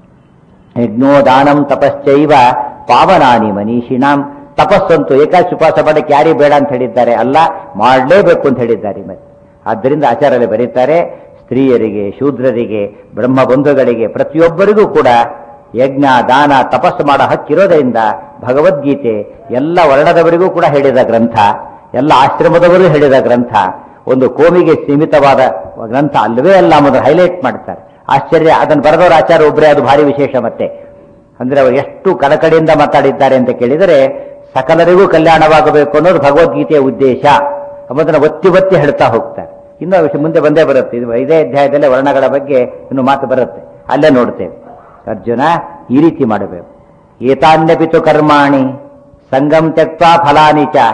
ಯಜ್ಞೋ ದಾನಂ ತಪಶ್ಚೈವ ಪಾವನಾನಿ ಮನೀಷಿಣಾಂ ತಪಸ್ಸಂತೂ ಏಕಾಶಿ ಉಪವಾಸ ಮಾಡಕ್ಕೆ ಯಾರಿ ಬೇಡ ಅಂತ ಹೇಳಿದ್ದಾರೆ ಅಲ್ಲ ಮಾಡಲೇಬೇಕು ಅಂತ ಹೇಳಿದ್ದಾರೆ ಮತ್ತೆ ಆದ್ದರಿಂದ ಆಚಾರ್ಯರಲ್ಲಿ ಬರೀತಾರೆ ಸ್ತ್ರೀಯರಿಗೆ ಶೂದ್ರರಿಗೆ ಬ್ರಹ್ಮ ಬಂಧುಗಳಿಗೆ ಪ್ರತಿಯೊಬ್ಬರಿಗೂ ಕೂಡ ಯಜ್ಞ ದಾನ ತಪಸ್ಸು ಮಾಡೋ ಹಕ್ಕಿರೋದರಿಂದ ಭಗವದ್ಗೀತೆ ಎಲ್ಲ ವರ್ಣದವರಿಗೂ ಕೂಡ ಹೇಳಿದ ಗ್ರಂಥ ಎಲ್ಲ ಆಶ್ರಮದವರು ಹೇಳಿದ ಗ್ರಂಥ ಒಂದು ಕೋಮಿಗೆ ಸೀಮಿತವಾದ ಗ್ರಂಥ ಅಲ್ಲವೇ ಅಲ್ಲ ಅನ್ನೋದು ಹೈಲೈಟ್ ಮಾಡ್ತಾರೆ ಆಶ್ಚರ್ಯ ಅದನ್ನು ಬರೆದವರು ಆಚಾರ್ಯ ಒಬ್ಬರೇ ಅದು ಭಾರಿ ವಿಶೇಷ ಮತ್ತೆ ಅಂದ್ರೆ ಅವರು ಎಷ್ಟು ಕಡಕಡೆಯಿಂದ ಮಾತಾಡಿದ್ದಾರೆ ಅಂತ ಕೇಳಿದರೆ ಸಕಲರಿಗೂ ಕಲ್ಯಾಣವಾಗಬೇಕು ಅನ್ನೋದು ಭಗವದ್ಗೀತೆಯ ಉದ್ದೇಶ ಎಂಬುದನ್ನು ಒತ್ತಿ ಒತ್ತಿ ಹೇಳ್ತಾ ಹೋಗ್ತಾರೆ ಇನ್ನೂ ವಿಷಯ ಮುಂದೆ ಬಂದೇ ಬರುತ್ತೆ ಇದು ಐದೇ ಅಧ್ಯಾಯದಲ್ಲೇ ವರ್ಣಗಳ ಬಗ್ಗೆ ಇನ್ನು ಮಾತು ಬರುತ್ತೆ ಅಲ್ಲೇ ನೋಡ್ತೇವೆ ಅರ್ಜುನ ಈ ರೀತಿ ಮಾಡಬೇಕು ಏತಾನ್ಯಪಿತು ಕರ್ಮಾಣಿ ಸಂಗಮ್ ತ್ಯಕ್ವಾ ಫಲಾನಿ ಚ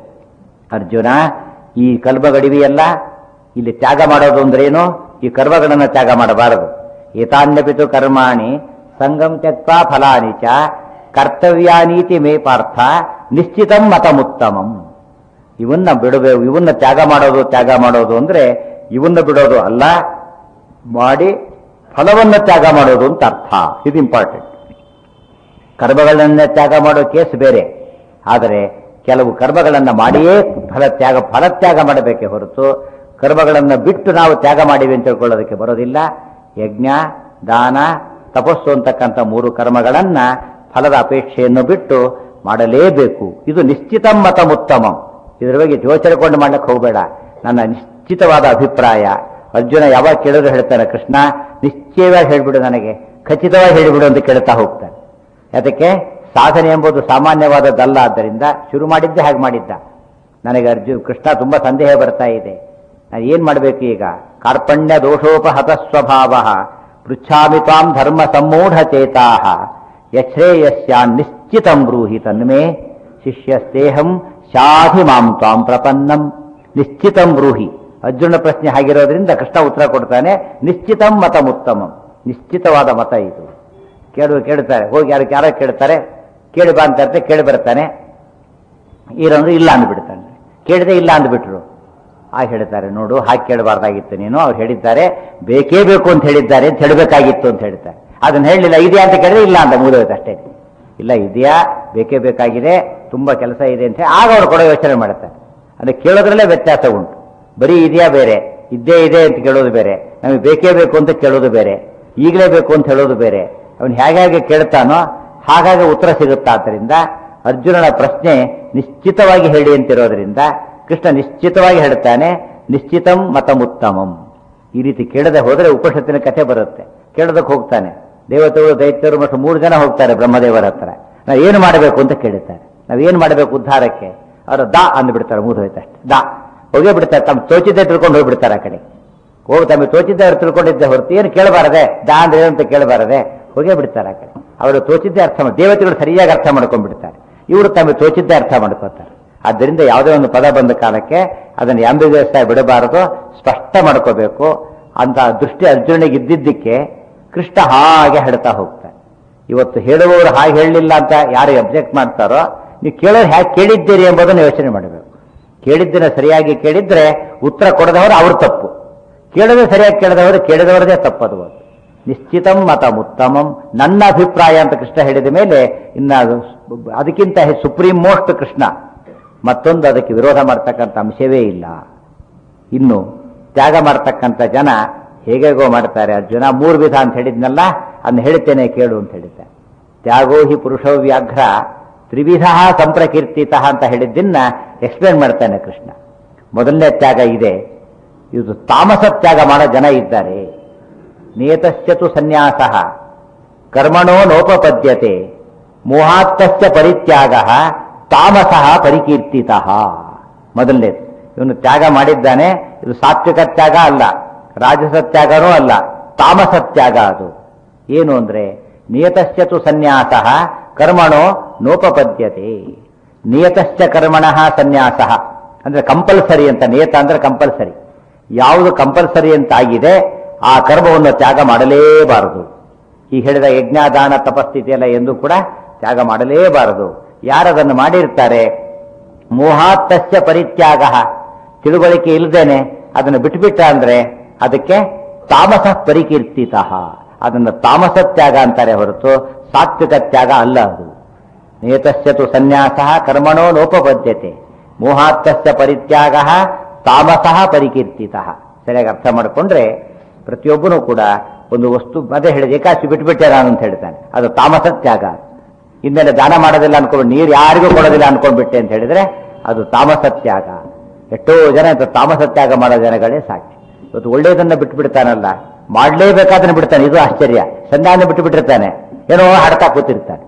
ಅರ್ಜುನ ಈ ಕಲ್ಬಗಡಿವಿಯಲ್ಲ ಇಲ್ಲಿ ತ್ಯಾಗ ಮಾಡೋದು ಅಂದ್ರೇನು ಈ ಕರ್ಮಗಳನ್ನ ತ್ಯಾಗ ಮಾಡಬಾರದು ಏತಾನ್ಯಪಿತು ಕರ್ಮಾಣಿ ಸಂಗಮ್ ತ್ಯಕ್ವಾ ಫಲಾನಿ ಚ ಕರ್ತವ್ಯಾನೀತಿ ಮೇ ಪಾರ್ಥ ನಿಶ್ಚಿತಂ ಮತಮುತ್ತಮಂ ಇವನ್ನ ಬಿಡಬೇಕು ಇವನ್ನ ತ್ಯಾಗ ಮಾಡೋದು ತ್ಯಾಗ ಮಾಡೋದು ಅಂದ್ರೆ ಇವನ್ನ ಬಿಡೋದು ಅಲ್ಲ ಮಾಡಿ ಫಲವನ್ನ ತ್ಯಾಗ ಮಾಡೋದು ಅಂತ ಅರ್ಥ ಇದು ಇಂಪಾರ್ಟೆಂಟ್ ಕರ್ಮಗಳನ್ನ ತ್ಯಾಗ ಮಾಡೋ ಕೇಸ್ ಬೇರೆ ಆದರೆ ಕೆಲವು ಕರ್ಮಗಳನ್ನ ಮಾಡಿಯೇ ಫಲ ತ್ಯಾಗ ಫಲತ್ಯಾಗ ಮಾಡಬೇಕೇ ಹೊರತು ಕರ್ಮಗಳನ್ನು ಬಿಟ್ಟು ನಾವು ತ್ಯಾಗ ಮಾಡಿವಿ ಅಂತ ತಿಳ್ಕೊಳ್ಳೋದಕ್ಕೆ ಬರೋದಿಲ್ಲ ಯಜ್ಞ ದಾನ ತಪಸ್ಸು ಅಂತಕ್ಕಂಥ ಮೂರು ಕರ್ಮಗಳನ್ನ ಫಲದ ಅಪೇಕ್ಷೆಯನ್ನು ಬಿಟ್ಟು ಮಾಡಲೇಬೇಕು ಇದು ನಿಶ್ಚಿತಂ ಮತಮುತ್ತಮಂ ಇದರ ಬಗ್ಗೆ ಯೋಚನೆಕೊಂಡು ಮಾಡ್ಲಿಕ್ಕೆ ಹೋಗಬೇಡ ನನ್ನ ನಿಶ್ಚಿತವಾದ ಅಭಿಪ್ರಾಯ ಅರ್ಜುನ ಯಾವಾಗ ಕೇಳಿದ್ರು ಹೇಳ್ತಾನೆ ಕೃಷ್ಣ ನಿಶ್ಚಯವಾಗಿ ಹೇಳ್ಬಿಡು ನನಗೆ ಖಚಿತವಾಗಿ ಹೇಳಿಬಿಡು ಅಂತ ಕೇಳ್ತಾ ಹೋಗ್ತಾನೆ ಅದಕ್ಕೆ ಸಾಧನೆ ಎಂಬುದು ಸಾಮಾನ್ಯವಾದದ್ದಲ್ಲ ಆದ್ದರಿಂದ ಶುರು ಮಾಡಿದ್ದೆ ಹಾಗೆ ಮಾಡಿದ್ದ ನನಗೆ ಅರ್ಜುನ್ ಕೃಷ್ಣ ತುಂಬಾ ಸಂದೇಹ ಬರ್ತಾ ಇದೆ ನಾನು ಏನ್ ಮಾಡಬೇಕು ಈಗ ಕಾರ್ಪಣ್ಯ ದೋಷೋಪಹತ ಸ್ವಭಾವ ಪೃಚ್ಛಾಮಿ ತ್ವಾಂ ಧರ್ಮ ಸಮ್ಮೂಢ ಚೇತಾ ಯಶ್ರೇಯಸ್ಯಾನ್ ನಿಶ್ಚಿತಂ ಬ್ರೂಹಿ ತನ್ಮೇ ಶಿಷ್ಯಸ್ತೇಹಂ ಶಾಧಿ ಮಾಂ ತ್ವಾಂ ಪ್ರಪನ್ನಂ ನಿಶ್ಚಿತಂ ಬ್ರೂಹಿ ಅರ್ಜುನ ಪ್ರಶ್ನೆ ಆಗಿರೋದ್ರಿಂದ ಕೃಷ್ಣ ಉತ್ತರ ಕೊಡ್ತಾನೆ ನಿಶ್ಚಿತಂ ಮತಮುತ್ತಮಂ ನಿಶ್ಚಿತವಾದ ಮತ ಇದು ಕೇಳು ಕೇಳ್ತಾರೆ ಹೋಗಿ ಯಾರು ಯಾರೋ ಕೇಳ್ತಾರೆ ಕೇಳಿ ಬಾ ಅಂತ ಇರ್ತಾರೆ, ಕೇಳಿ ಬರ್ತಾನೆ ಇರಂದ್ರೆ ಇಲ್ಲ ಅಂದ್ಬಿಡ್ತಾನೆ ಕೇಳಿದೆ ಇಲ್ಲ ಅಂದ್ಬಿಟ್ರು ಆ ಹೇಳ್ತಾರೆ ನೋಡು ಹಾಗೆ ಕೇಳಬಾರ್ದಾಗಿತ್ತು ನೀನು ಅವ್ರು ಹೇಳಿದ್ದಾರೆ ಬೇಕೇ ಬೇಕು ಅಂತ ಹೇಳಿದ್ದಾರೆ ಅಂತ ಹೇಳಬೇಕಾಗಿತ್ತು ಅಂತ ಹೇಳ್ತಾರೆ ಅದನ್ನ ಹೇಳಲಿಲ್ಲ ಇದೆಯಾ ಅಂತ ಕೇಳಿದ್ರೆ ಇಲ್ಲ ಅಂತ ಮುಗಿದೋಯ್ತು ಅಷ್ಟೇ ಇಲ್ಲ ಇದೆಯಾ ಬೇಕೇ ಬೇಕಾಗಿದೆ ತುಂಬಾ ಕೆಲಸ ಇದೆ ಅಂತ ಹೇಳಿ ಆಗ ಅವ್ರು ಕೊಡೋ ಯೋಚನೆ ಮಾಡುತ್ತಾರೆ ಅಂದ್ರೆ ಕೇಳೋದ್ರಲ್ಲೇ ವ್ಯತ್ಯಾಸ ಉಂಟು ಬರೀ ಇದೆಯಾ ಬೇರೆ ಇದ್ದೇ ಇದೆ ಅಂತ ಕೇಳೋದು ಬೇರೆ ನಮಗೆ ಬೇಕೇ ಬೇಕು ಅಂತ ಕೇಳೋದು ಬೇರೆ ಈಗಲೇ ಬೇಕು ಅಂತ ಹೇಳೋದು ಬೇರೆ ಅವನು ಹೇಗೆ ಹೇಗೆ ಕೇಳ್ತಾನೋ ಹಾಗಾಗಿ ಉತ್ತರ ಸಿಗುತ್ತಾ ಆದ್ದರಿಂದ ಅರ್ಜುನನ ಪ್ರಶ್ನೆ ನಿಶ್ಚಿತವಾಗಿ ಹೇಳಿ ಅಂತಿರೋದ್ರಿಂದ ಕೃಷ್ಣ ನಿಶ್ಚಿತವಾಗಿ ಹೇಳ್ತಾನೆ ನಿಶ್ಚಿತಂ ಮತಮುತ್ತಮಂ ಈ ರೀತಿ ಕೇಳದೆ ಹೋದರೆ ಉಪನಿಷತ್ತಿನ ಕಥೆ ಬರುತ್ತೆ ಕೇಳೋದಕ್ಕೆ ಹೋಗ್ತಾನೆ ದೇವತೆಗಳು ದೈತ್ಯರು ಮತ್ತು ಮೂರು ಜನ ಹೋಗ್ತಾರೆ ಬ್ರಹ್ಮದೇವರ ಹತ್ರ ನಾವು ಏನು ಮಾಡಬೇಕು ಅಂತ ಕೇಳುತ್ತಾರೆ ನಾವೇನು ಮಾಡಬೇಕು ಉದ್ಧಾರಕ್ಕೆ ಅವರು ದಾ ಅಂದ್ಬಿಡ್ತಾರೆ ಮೂರು ಹೋಯ್ತು ಅಷ್ಟೇ ದಾ ಹೋಗೇ ಬಿಡ್ತಾರೆ ತಮ್ಮ ತೋಚಿದ್ದೆ ತಿಳ್ಕೊಂಡು ಹೋಗ್ಬಿಡ್ತಾರೆ ಆ ಕಡೆ ಹೋಗಿ ತಮಗೆ ತೋಚಿದ್ದೆ ಅವ್ರು ತಿಳ್ಕೊಂಡಿದ್ದೆ ಹೊರತು ಏನು ಕೇಳಬಾರದೆ ದಾ ಅಂದ್ರೆ ಏನು ಅಂತ ಕೇಳಬಾರದೆ ಹೋಗೇ ಬಿಡ್ತಾರೆ ಆ ಕಡೆ ಅವರು ತೋಚಿದ್ದೆ ಅರ್ಥ ಮಾಡಿ ದೇವತೆಗಳು ಸರಿಯಾಗಿ ಅರ್ಥ ಮಾಡ್ಕೊಂಡ್ಬಿಡ್ತಾರೆ ಇವರು ತಮಗೆ ತೋಚಿದ್ದೇ ಅರ್ಥ ಮಾಡ್ಕೋತಾರೆ ಆದ್ದರಿಂದ ಯಾವುದೇ ಒಂದು ಪದ ಬಂದ ಕಾಲಕ್ಕೆ ಅದನ್ನು ಆಂಬಿಗ್ಯಸ್ ಆಗಿ ಬಿಡಬಾರದು ಸ್ಪಷ್ಟ ಮಾಡ್ಕೋಬೇಕು ಅಂತ ದೃಷ್ಟಿ ಅರ್ಜುನಿಗೆ ಇದ್ದಿದ್ದಕ್ಕೆ ಕೃಷ್ಣ ಹಾಗೆ ಹೇಳ್ತಾ ಹೋಗ್ತಾರೆ ಇವತ್ತು ಹೇಳುವವರು ಹಾಗೆ ಹೇಳಲಿಲ್ಲ ಅಂತ ಯಾರು ಅಬ್ಜೆಕ್ಟ್ ಮಾಡ್ತಾರೋ ನೀವು ಕೇಳೋರು ಹೇಗೆ ಕೇಳಿದ್ದೀರಿ ಎಂಬುದನ್ನು ಯೋಚನೆ ಮಾಡಬೇಕು ಕೇಳಿದ್ದನ್ನ ಸರಿಯಾಗಿ ಕೇಳಿದ್ರೆ ಉತ್ತರ ಕೊಡದವರು ಅವ್ರ ತಪ್ಪು ಕೇಳದೆ ಸರಿಯಾಗಿ ಕೇಳದವರು ಕೇಳಿದವರದೇ ತಪ್ಪದು ಅದು ನಿಶ್ಚಿತಂ ಮತ ಉತ್ತಮಂ ನನ್ನ ಅಭಿಪ್ರಾಯ ಅಂತ ಕೃಷ್ಣ ಹೇಳಿದ ಮೇಲೆ ಇನ್ನ ಅದು ಅದಕ್ಕಿಂತ ಸುಪ್ರೀಂ ಮೋಸ್ಟ್ ಕೃಷ್ಣ ಮತ್ತೊಂದು ಅದಕ್ಕೆ ವಿರೋಧ ಮಾಡ್ತಕ್ಕಂಥ ಅಂಶವೇ ಇಲ್ಲ ಇನ್ನು ತ್ಯಾಗ ಮಾಡ್ತಕ್ಕಂಥ ಜನ ಹೇಗೇಗೋ ಮಾಡ್ತಾರೆ ಅರ್ಜುನ ಮೂರು ವಿಧ ಅಂತ ಹೇಳಿದ್ನಲ್ಲ ಅದನ್ನ ಹೇಳ್ತೇನೆ ಕೇಳು ಅಂತ ಹೇಳಿದ್ದೆ ತ್ಯಾಗೋ ಹಿ ಪುರುಷೋ ವ್ಯಾಘ್ರ ತ್ರಿವಿಧ ಸಂಪ್ರಕೀರ್ತಿತ ಅಂತ ಹೇಳಿದ್ದನ್ನ ಎಕ್ಸ್ಪ್ಲೇನ್ ಮಾಡ್ತಾನೆ ಕೃಷ್ಣ ಮೊದಲನೇ ತ್ಯಾಗ ಇದೆ ಇದು ತಾಮಸ ತ್ಯಾಗ ಮಾಡೋ ಜನ ಇದ್ದಾರೆ ನಿಯತಶ್ಚತು ಸನ್ಯಾಸ ಕರ್ಮಣೋ ನೋಪಪದ್ಯತೆ ಮೋಹಾತ್ತಶ್ಚ ಪರಿತ್ಯಾಗ ತಾಮಸ ಪರಿಕೀರ್ತಿತ ಮೊದಲನೇದು ಇವನು ತ್ಯಾಗ ಮಾಡಿದ್ದಾನೆ ಇದು ಸಾತ್ವಿಕ ತ್ಯಾಗ ಅಲ್ಲ ರಾಜಸ ತ್ಯಾಗನೂ ಅಲ್ಲ ತಾಮಸ ತ್ಯಾಗ ಅದು ಏನು ಅಂದ್ರೆ ನಿಯತಶ್ಚತು ಸನ್ಯಾಸ ಕರ್ಮಣೋ ನೋಪಪದ್ಯತೆ ನಿಯತಶ್ಚ ಕರ್ಮಣ ಸನ್ಯಾಸ ಅಂದ್ರೆ ಕಂಪಲ್ಸರಿ ಅಂತ ನಿಯತ ಅಂದ್ರೆ ಕಂಪಲ್ಸರಿ ಯಾವುದು ಕಂಪಲ್ಸರಿ ಅಂತ ಆಗಿದೆ ಆ ಕರ್ಮವನ್ನು ತ್ಯಾಗ ಮಾಡಲೇಬಾರದು ಈ ಹೇಳಿದ ಯಜ್ಞಾದಾನ ತಪಸ್ಥಿತಿ ಎಲ್ಲ ಎಂದು ಕೂಡ ತ್ಯಾಗ ಮಾಡಲೇಬಾರದು ಯಾರದನ್ನು ಮಾಡಿರ್ತಾರೆ ಮೋಹಾತ್ತಸ್ಯ ಪರಿತ್ಯಾಗ ತಿಳುವಳಿಕೆ ಇಲ್ಲದೇನೆ ಅದನ್ನು ಬಿಟ್ಟುಬಿಟ್ಟ ಅಂದ್ರೆ ಅದಕ್ಕೆ ತಾಮಸ ಪರಿಕೀರ್ತಿತ ಅದನ್ನು ತಾಮಸ ತ್ಯಾಗ ಅಂತಾರೆ ಹೊರತು ಸಾತ್ವಿಕ ತ್ಯಾಗ ಅಲ್ಲ ಅದು ನಿಯತಶ್ಚತು ಸನ್ಯಾಸ ಕರ್ಮಣೋ ನೋಪಬದ್ಧತೆ ಮೋಹಾತ್ತಸ್ಯ ಪರಿತ್ಯಾಗ ತಾಮಸಃ ಪರಿಕೀರ್ತಿತ ಸರಿಯಾಗಿ ಅರ್ಥ ಮಾಡಿಕೊಂಡ್ರೆ ಪ್ರತಿಯೊಬ್ಬನು ಕೂಡ ಒಂದು ವಸ್ತು ಅದೇ ಹೇಳಿದ ಏಕಾಶಿ ಬಿಟ್ಬಿಟ್ಟೆ ನಾನು ಅಂತ ಹೇಳ್ತಾನೆ ಅದು ತಾಮಸ ತ್ಯಾಗ ಇನ್ಮೇಲೆ ದಾನ ಮಾಡೋದಿಲ್ಲ ಅನ್ಕೊಂಡು ನೀರು ಯಾರಿಗೂ ಕೊಡೋದಿಲ್ಲ ಅನ್ಕೊಂಡ್ಬಿಟ್ಟೆ ಅಂತ ಹೇಳಿದ್ರೆ ಅದು ತಾಮಸ ತ್ಯಾಗ ಎಷ್ಟೋ ಜನ ಇಂಥ ತಾಮಸ ತ್ಯಾಗ ಮಾಡೋ ಜನಗಳೇ ಸಾಕ್ಷಿ ಇವತ್ತು ಒಳ್ಳೆಯದನ್ನ ಬಿಟ್ಬಿಡ್ತಾನಲ್ಲ ಮಾಡ್ಲೇಬೇಕಾದ್ರೆ ಬಿಡ್ತಾನೆ ಇದು ಆಶ್ಚರ್ಯ ಸಂಧ್ಯಾವಂದನೆ ಬಿಟ್ಟು ಬಿಟ್ಟಿರ್ತಾನೆ ಏನೋ ಹಾಡ್ತಾ ಕೂತಿರ್ತಾನೆ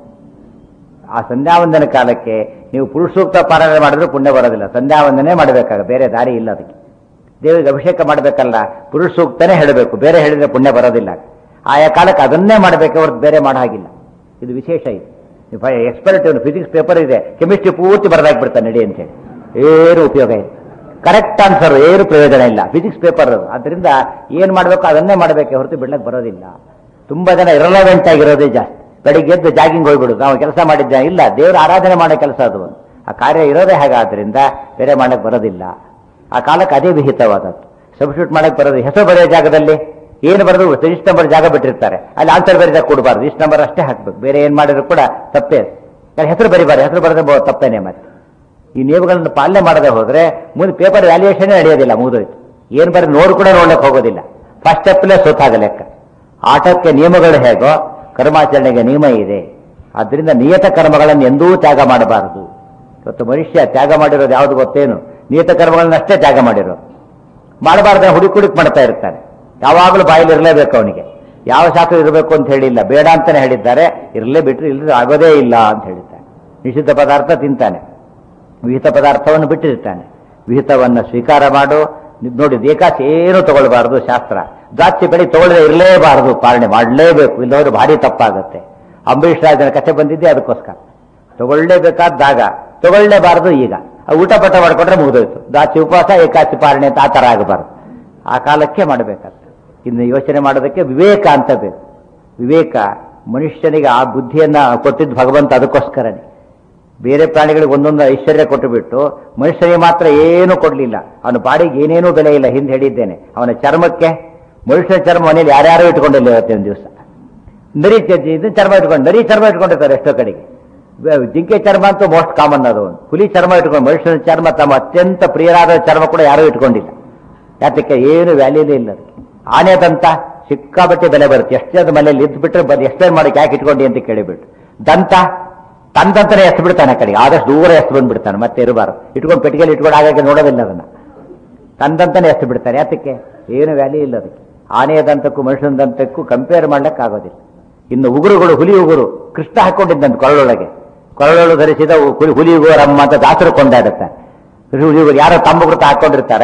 ಆ ಸಂಧ್ಯಾವಂದನ ಕಾಲಕ್ಕೆ ನೀವು ಪುರುಷ ಸೂಕ್ತ ಪಾರಾಯಣ ಮಾಡಿದ್ರೆ ಪುಣ್ಯ ಬರೋದಿಲ್ಲ ಸಂಧ್ಯಾವಂದನೆ ಮಾಡಬೇಕಾಗ ಬೇರೆ ದಾರಿ ಇಲ್ಲ ಅದಕ್ಕೆ ದೇವರಿಗೆ ಅಭಿಷೇಕ ಮಾಡಬೇಕಲ್ಲ ಪುರುಷ ಸೂಕ್ತನೇ ಹೇಳಬೇಕು ಬೇರೆ ಹೇಳಿದ್ರೆ ಪುಣ್ಯ ಬರೋದಿಲ್ಲ ಆಯಾ ಕಾಲಕ್ಕೆ ಅದನ್ನೇ ಮಾಡಬೇಕು ಹೊರತು ಬೇರೆ ಮಾಡೋ ಹಾಗಿಲ್ಲ ಇದು ವಿಶೇಷ ಇದು ಎಕ್ಸ್ಪರ್ಟ್ ಇವನು ಫಿಸಿಕ್ಸ್ ಪೇಪರ್ ಇದೆ ಕೆಮಿಸ್ಟ್ರಿ ಪೂರ್ತಿ ಬರೆದಾಕ್ಬಿಡ್ತಾನೆ ನಡಿ ಅಂತೇಳಿ ಏನು ಉಪಯೋಗ ಇಲ್ಲ ಕರೆಕ್ಟ್ ಆನ್ಸರ್ ಏನು ಪ್ರಯೋಜನ ಇಲ್ಲ ಫಿಸಿಕ್ಸ್ ಪೇಪರ್ ಅದರಿಂದ ಏನು ಮಾಡಬೇಕು ಅದನ್ನೇ ಮಾಡಬೇಕೆ ಹೊರತು ಬಿಡ್ಲಕ್ಕೆ ಬರೋದಿಲ್ಲ ತುಂಬಾ ಜನ ಇರಲವೆಂಟ್ ಆಗಿರೋದೇ ಜಾಸ್ತಿ ಬೆಳಿಗ್ಗೆ ಎದ್ದು ಜಾಗಿಂಗ್ ಹೋಗ್ಬಿಡುದು ನಾವು ಕೆಲಸ ಮಾಡಿದ್ದೆ ಇಲ್ಲ ದೇವರ ಆರಾಧನೆ ಮಾಡೋ ಕೆಲಸ ಅದು ಆ ಕಾರ್ಯ ಇರೋದೇ ಹಾಗಾದ್ರಿಂದ ಬೇರೆ ಮಾಡಕ್ ಬರೋದಿಲ್ಲ ಆ ಕಾಲಕ್ಕೆ ಅದೇ ವಿಹಿತವಾದದ್ದು ಸಬ್ಸ್ಟಿಟ್ಯೂಟ್ ಮಾಡಕ್ ಬರೋದು ಹೆಸರು ಬರೆಯೋ ಜಾಗದಲ್ಲಿ ಏನು ಬರೆದು ಇಷ್ಟು ನಂಬರ್ ಜಾಗ ಬಿಟ್ಟಿರ್ತಾರೆ ಅಲ್ಲಿ ಆನ್ಸರ್ ಬರೆದಾಗ ಕೊಡಬಾರ್ದು ಇಷ್ಟು ನಂಬರ್ ಅಷ್ಟೇ ಹಾಕ್ಬೇಕು ಬೇರೆ ಏನ್ ಮಾಡಿದ್ರು ಕೂಡ ತಪ್ಪೇ ಹೆಸರು ಬರಿಬಾರ್ದು ಹೆಸರು ಬರೆದ ತಪ್ಪೇನೆ ಮತ್ತೆ ಈ ನಿಯಮಗಳನ್ನು ಪಾಲನೆ ಮಾಡದೆ ಹೋದ್ರೆ ಮುಂದೆ ಪೇಪರ್ ವ್ಯಾಲ್ಯೂಯೇಷನ್ ನಡೆಯೋದಿಲ್ಲ ಮುಗಿದೋಯ್ತು ಏನ್ ಬರೆದು ನೋಡ್ ಕೂಡ ನೋಡ್ಲಿಕ್ಕೆ ಹೋಗೋದಿಲ್ಲ ಫಸ್ಟ್ ಸ್ಟೆಪ್ಲೇ ಸೋತಾಗ ಲೆಕ್ಕ ಆಟಕ್ಕೆ ನಿಯಮಗಳು ಹೇಗೋ ಕರ್ಮಾಚರಣೆಗೆ ನಿಯಮ ಇದೆ ಆದ್ರಿಂದ ನಿಯತ ಕರ್ಮಗಳನ್ನು ಎಂದೂ ತ್ಯಾಗ ಮಾಡಬಾರದು ಇವತ್ತು ಮನುಷ್ಯ ತ್ಯಾಗ ಮಾಡಿರೋದು ಯಾವುದು ಗೊತ್ತೇನು ನಿಯತ ಕರ್ಮಗಳನ್ನಷ್ಟೇ ತ್ಯಾಗ ಮಾಡಿರೋ ಮಾಡಬಾರ್ದ ಹುಡುಕ್ ಹುಡುಕ್ ಮಾಡ್ತಾ ಇರ್ತಾನೆ ಯಾವಾಗಲೂ ಬಾಯಲ್ಲಿ ಇರಲೇಬೇಕು ಅವನಿಗೆ ಯಾವ ಶಾಸ್ತ್ರ ಇರಬೇಕು ಅಂತ ಹೇಳಿಲ್ಲ ಬೇಡ ಅಂತಾನೆ ಹೇಳಿದ್ದಾರೆ ಇರಲೇ ಬಿಟ್ಟರೆ ಇಲ್ಲದೆ ಆಗೋದೇ ಇಲ್ಲ ಅಂತ ಹೇಳಿದ್ದಾನೆ ನಿಷಿದ್ಧ ಪದಾರ್ಥ ತಿಂತಾನೆ ವಿಹಿತ ಪದಾರ್ಥವನ್ನು ಬಿಟ್ಟಿರ್ತಾನೆ ವಿಹಿತವನ್ನು ಸ್ವೀಕಾರ ಮಾಡು ನೀವ್ ನೋಡಿ ಏಕಾಸಿ ಏನು ತಗೊಳ್ಬಾರದು ಶಾಸ್ತ್ರ ದ್ರಾಕ್ಷಿ ಬೆಳೆ ತಗೊಳ್ಳದೆ ಇರಲೇಬಾರದು ಪಾಲನೆ ಮಾಡಲೇಬೇಕು ಇಲ್ಲವರು ಭಾರಿ ತಪ್ಪಾಗುತ್ತೆ ಅಂಬರೀಷ್ ರಾಜನ ಕಥೆ ಬಂದಿದ್ದೆ ಅದಕ್ಕೋಸ್ಕರ ತಗೊಳ್ಳೇಬೇಕಾದ ಜಾಗ ತಗೊಳ್ಳೇಬಾರದು ಈಗ ಆ ಊಟ ಪಟ ಮಾಡ್ಕೊಂಡ್ರೆ ಮುಗಿದೋಯ್ತು ದ್ರಾಕ್ಷಿ ಉಪವಾಸ ಏಕಾಸಿ ಪಾಲನೆ ಅಂತ ಆ ಥರ ಆಗಬಾರ್ದು ಆ ಕಾಲಕ್ಕೆ ಮಾಡಬೇಕಾಗ್ತದೆ ಇನ್ನು ಯೋಚನೆ ಮಾಡೋದಕ್ಕೆ ವಿವೇಕ ಅಂತ ಬೇಕು ವಿವೇಕ ಮನುಷ್ಯನಿಗೆ ಆ ಬುದ್ಧಿಯನ್ನ ಕೊಟ್ಟಿದ್ದು ಭಗವಂತ ಅದಕ್ಕೋಸ್ಕರನೇ ಬೇರೆ ಪ್ರಾಣಿಗಳಿಗೆ ಒಂದೊಂದು ಐಶ್ವರ್ಯ ಕೊಟ್ಟು ಬಿಟ್ಟು ಮನುಷ್ಯನಿಗೆ ಮಾತ್ರ ಏನೂ ಕೊಡಲಿಲ್ಲ ಅವನ ಬಾಡಿಗೆ ಏನೇನೂ ಬೆಲೆ ಇಲ್ಲ ಹಿಂದೆ ಹೇಳಿದ್ದೇನೆ ಅವನ ಚರ್ಮಕ್ಕೆ ಮನುಷ್ಯನ ಚರ್ಮ ಮನೇಲಿ ಯಾರ್ಯಾರು ಇಟ್ಕೊಂಡಿಲ್ಲ ಇವತ್ತಿನ ದಿವಸ ನರಿ ಚ- ಇದು ಚರ್ಮ ಇಟ್ಕೊಂಡು ನರಿ ಚರ್ಮ ಇಟ್ಕೊಂಡಿರ್ತಾರೆ ಎಷ್ಟೋ ಕಡೆಗೆ ವ- ಜಿಂಕೆ ಚರ್ಮ ಅಂತೂ ಮೋಸ್ಟ್ ಕಾಮನ್ ಅದು ಒಂದು ಹುಲಿ ಚರ್ಮ ಇಟ್ಕೊಂಡು ಮನುಷ್ಯನ ಚರ್ಮ ತಮ್ಮ ಅತ್ಯಂತ ಪ್ರಿಯರಾದ ಚರ್ಮ ಕೂಡ ಯಾರೂ ಇಟ್ಕೊಂಡಿಲ್ಲ ಯಾತಕ್ಕೆ ಏನು ವ್ಯಾಲ್ಯೂನೇ ಇಲ್ಲ ಅದಕ್ಕೆ ಆನೆದಂತ ಸಿಕ್ಕಾಬಟ್ಟೆ ಬೆಲೆ ಬರುತ್ತೆ ಎಷ್ಟೇ ಅದು ಮನೇಲಿ ಇದ್ದು ಬಿಟ್ರೆ ಬರೀ ಎಕ್ಸ್ಪ್ಲೇನ್ ಮಾಡಿ ಯಾಕೆ ಇಟ್ಕೊಂಡಿ ಅಂತ ಕೇಳಿಬಿಟ್ಟು ದಂತ ತಂದಂತನೇ ಎತ್ತು ಬಿಡ್ತಾನೆ ಆ ಕಡೆಗೆ ಆದಷ್ಟು ದೂರ ಎತ್ತು ಬಂದ್ಬಿಡ್ತಾನೆ ಮತ್ತೆ ಇರಬಾರ್ದು ಇಟ್ಕೊಂಡು ಪೆಟ್ಟಿಗೆಯಲ್ಲಿ ಇಟ್ಕೊಂಡು ಹಾಗಾಗಿ ನೋಡೋದಿಲ್ಲ ಅದನ್ನ ತಂದಂತಾನೆ ಎತ್ತು ಬಿಡ್ತಾನೆ ಯಾತಕ್ಕೆ ಏನು ವ್ಯಾಲ್ಯೂ ಇಲ್ಲ ಅದಕ್ಕೆ ಆನೆಯ ದಂತಕ್ಕೂ ಮನುಷ್ಯನ ದಂತಕ್ಕೂ ಕಂಪೇರ್ ಮಾಡ್ಲಿಕ್ಕೆ ಆಗೋದಿಲ್ಲ ಇನ್ನು ಉಗುರುಗಳು ಹುಲಿ ಉಗುರು ಕೃಷ್ಣ ಹಾಕೊಂಡಿದ್ದಂತ ಕೊರಳೊಳಗೆ ಕೊರಳೊಳು ಧರಿಸಿದ ಉ- ಹುಲಿ ಹುಲಿ ಉಗುರಮ್ಮ ಅಂತ ದಾಸರು ಕೊಂಡಾಡುತ್ತೆ ಹುಲಿ ಉಗುರು ಯಾರೋ ತಮ್ಮ ಗುರುತ ಹಾಕೊಂಡಿರ್ತಾರ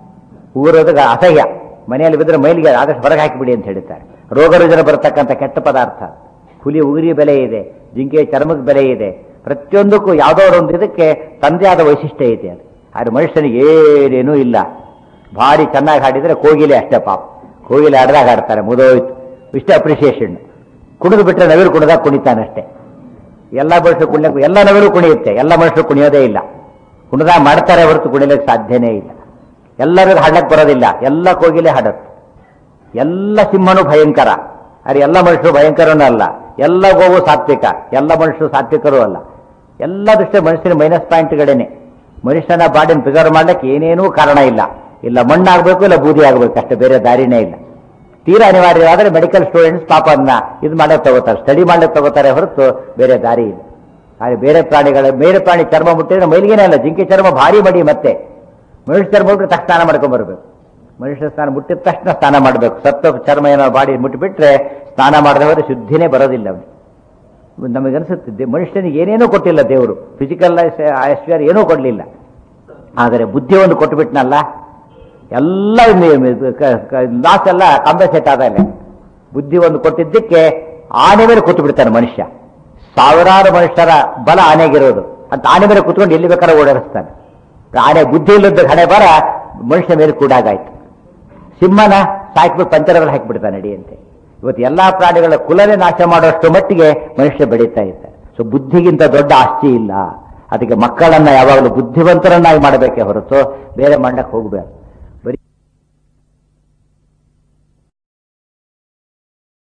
ಉಗುರೋದಾಗ ಅಸಹ್ಯ ಮನೆಯಲ್ಲಿ ಬಿದ್ದರೆ ಮೈಲಿಗೆ ಆದಷ್ಟು ಹೊರಗೆ ಹಾಕಿಬಿಡಿ ಅಂತ ಹೇಳ್ತಾರೆ ರೋಗ ರುಜಿನ ಬರತಕ್ಕಂಥ ಕೆಟ್ಟ ಪದಾರ್ಥ ಹುಲಿ ಉಗುರಿ ಬೆಲೆ ಇದೆ ಜಿಂಕೆ ಚರ್ಮಕ್ಕೆ ಬೆಲೆ ಇದೆ ಪ್ರತಿಯೊಂದಕ್ಕೂ ಯಾವುದೋ ಒಂದು ಇದಕ್ಕೆ ತಂದೆ ಆದ ವೈಶಿಷ್ಟ್ಯ ಐತೆ ಅದು ಆದರೆ ಮನುಷ್ಯನಿಗೆ ಏನೇನೂ ಇಲ್ಲ ಭಾರಿ ಚೆನ್ನಾಗಿ ಹಾಡಿದರೆ ಕೋಗಿಲೆ ಅಷ್ಟೇ ಪಾಪ ಕೋಗಿಲೆ ಹಾಡ್ದಾಗ ಹಾಡ್ತಾರೆ ಮುದೋಯ್ತು ಇಷ್ಟೇ ಅಪ್ರಿಸಿಯೇಷನ್ ಕುಣಿದು ಬಿಟ್ಟರೆ ನವಿಲು ಕುಣಿದಾಗ ಕುಣಿತಾನಷ್ಟೇ ಎಲ್ಲ ಮನುಷ್ಯರು ಕುಣಿಯಕ್ಕೆ ಎಲ್ಲ ನವಿಲು ಕುಣಿಯುತ್ತೆ ಎಲ್ಲ ಮನುಷ್ಯರು ಕುಣಿಯೋದೇ ಇಲ್ಲ ಕುಣಿದಾಗ ಮಾಡ್ತಾರೆ ಹೊರತು ಕುಣಿಲಿಕ್ಕೆ ಸಾಧ್ಯನೇ ಇಲ್ಲ ಎಲ್ಲರಿಗೂ ಹಾಡಕ್ಕೆ ಬರೋದಿಲ್ಲ ಎಲ್ಲ ಕೋಗಿಲೆ ಹಾಡತ್ತೆ ಎಲ್ಲ ಸಿಂಹನು ಭಯಂಕರ ಅರೆ ಎಲ್ಲ ಮನುಷ್ಯರು ಭಯಂಕರನೂ ಅಲ್ಲ ಎಲ್ಲ ಗೋವು ಸಾತ್ವಿಕ ಎಲ್ಲ ಮನುಷ್ಯರು ಸಾತ್ವಿಕರೂ ಅಲ್ಲ ಎಲ್ಲ ದೃಷ್ಟಿ ಮನುಷ್ಯನ ಮೈನಸ್ ಪಾಯಿಂಟ್ಗಳೇನೆ ಮನುಷ್ಯನ ಬಾಡಿನ ಫಿಗರ್ ಮಾಡ್ಲಿಕ್ಕೆ ಏನೇನೂ ಕಾರಣ ಇಲ್ಲ ಇಲ್ಲ ಮಣ್ಣಾಗಬೇಕು ಇಲ್ಲ ಬೂದಿ ಆಗಬೇಕು ಅಷ್ಟೇ ಬೇರೆ ದಾರಿನೇ ಇಲ್ಲ ತೀರಾ ಅನಿವಾರ್ಯವಾದರೆ ಮೆಡಿಕಲ್ ಸ್ಟೂಡೆಂಟ್ಸ್ ಪಾಪ ಅದನ್ನ ಇದು ಮಾಡಕ್ಕೆ ತಗೋತಾರೆ ಸ್ಟಡಿ ಮಾಡಕ್ಕೆ ತಗೋತಾರೆ ಹೊರತು ಬೇರೆ ದಾರಿ ಇಲ್ಲ ಆದರೆ ಬೇರೆ ಪ್ರಾಣಿಗಳ ಬೇರೆ ಪ್ರಾಣಿ ಚರ್ಮ ಮುಟ್ಟಿದ್ರೆ ಮೈಲಿಗೆನೇ ಅಲ್ಲ ಜಿಂಕೆ ಚರ್ಮ ಭಾರಿ ಮಡಿ ಮತ್ತೆ ಮನುಷ್ಯ ಚರ್ಮ ಮುಟ್ಟಿದ್ರೆ ತಕ್ಷಣ ಸ್ನಾನ ಮಾಡ್ಕೊಂಡ್ಬರ್ಬೇಕು ಮನುಷ್ಯ ಸ್ನಾನ ಮುಟ್ಟಿದ ತಕ್ಷಣ ಸ್ನಾನ ಮಾಡಬೇಕು ಸತ್ತ ಚರ್ಮ ಏನೋ ಬಾಡಿ ಮುಟ್ಟಿಬಿಟ್ರೆ ಸ್ನಾನ ಮಾಡದೆ ಹೋದ್ರೆ ಶುದ್ಧಿನೇ ಬರೋದಿಲ್ಲ ಅವನಿಗೆ ನಮಗನ್ಸುತ್ತಿದ್ದೆ ಮನುಷ್ಯನಿಗೆ ಏನೇನೂ ಕೊಟ್ಟಿಲ್ಲ ದೇವರು ಫಿಸಿಕಲ್ ಐಶ್ವರ್ಯ ಏನೂ ಕೊಡಲಿಲ್ಲ ಆದರೆ ಬುದ್ಧಿ ಒಂದು ಕೊಟ್ಟುಬಿಟ್ನಲ್ಲ ಎಲ್ಲ ಲಾಸ್ ಎಲ್ಲ ಕಾಂಪನ್ಸೇಟ್ ಆದಾಗಲೇ ಬುದ್ಧಿ ಒಂದು ಕೊಟ್ಟಿದ್ದಕ್ಕೆ ಆನೆ ಮೇಲೆ ಕೂತು ಬಿಡ್ತಾನೆ ಮನುಷ್ಯ ಸಾವಿರಾರು ಮನುಷ್ಯರ ಬಲ ಆನೆಗಿರೋದು ಅಂತ ಆನೆ ಮೇಲೆ ಕೂತ್ಕೊಂಡು ಎಲ್ಲಿ ಬೇಕಾದ್ರೆ ಓಡಾಡಿಸ್ತಾನೆ ಆನೆ ಬುದ್ಧಿ ಇಲ್ಲದ ಹಣೆ ಬರ ಮನುಷ್ಯ ಮೇಲೆ ಕೂಡಾಗಾಯ್ತು ಸಿಂಹನ ಸಾಕಿಬಿಟ್ಟು ಪಂಚರದಲ್ಲಿ ಹಾಕಿಬಿಡ್ತಾನೆ ನಡಿಯಂತೆ ಇವತ್ತು ಎಲ್ಲಾ ಪ್ರಾಣಿಗಳ ಕುಲವೇ ನಾಶ ಮಾಡುವಷ್ಟು ಮಟ್ಟಿಗೆ ಮನುಷ್ಯ ಬೆಳೀತಾ ಇದ್ದಾರೆ ಸೊ ಬುದ್ಧಿಗಿಂತ ದೊಡ್ಡ ಆಸ್ತಿ ಇಲ್ಲ ಅದಕ್ಕೆ ಮಕ್ಕಳನ್ನ ಯಾವಾಗಲೂ ಬುದ್ಧಿವಂತರನ್ನಾಗಿ ಮಾಡಬೇಕೇ ಹೊರತು ಬೇರೆ ಮಾಡಕ್ಕೆ ಹೋಗಬೇಕು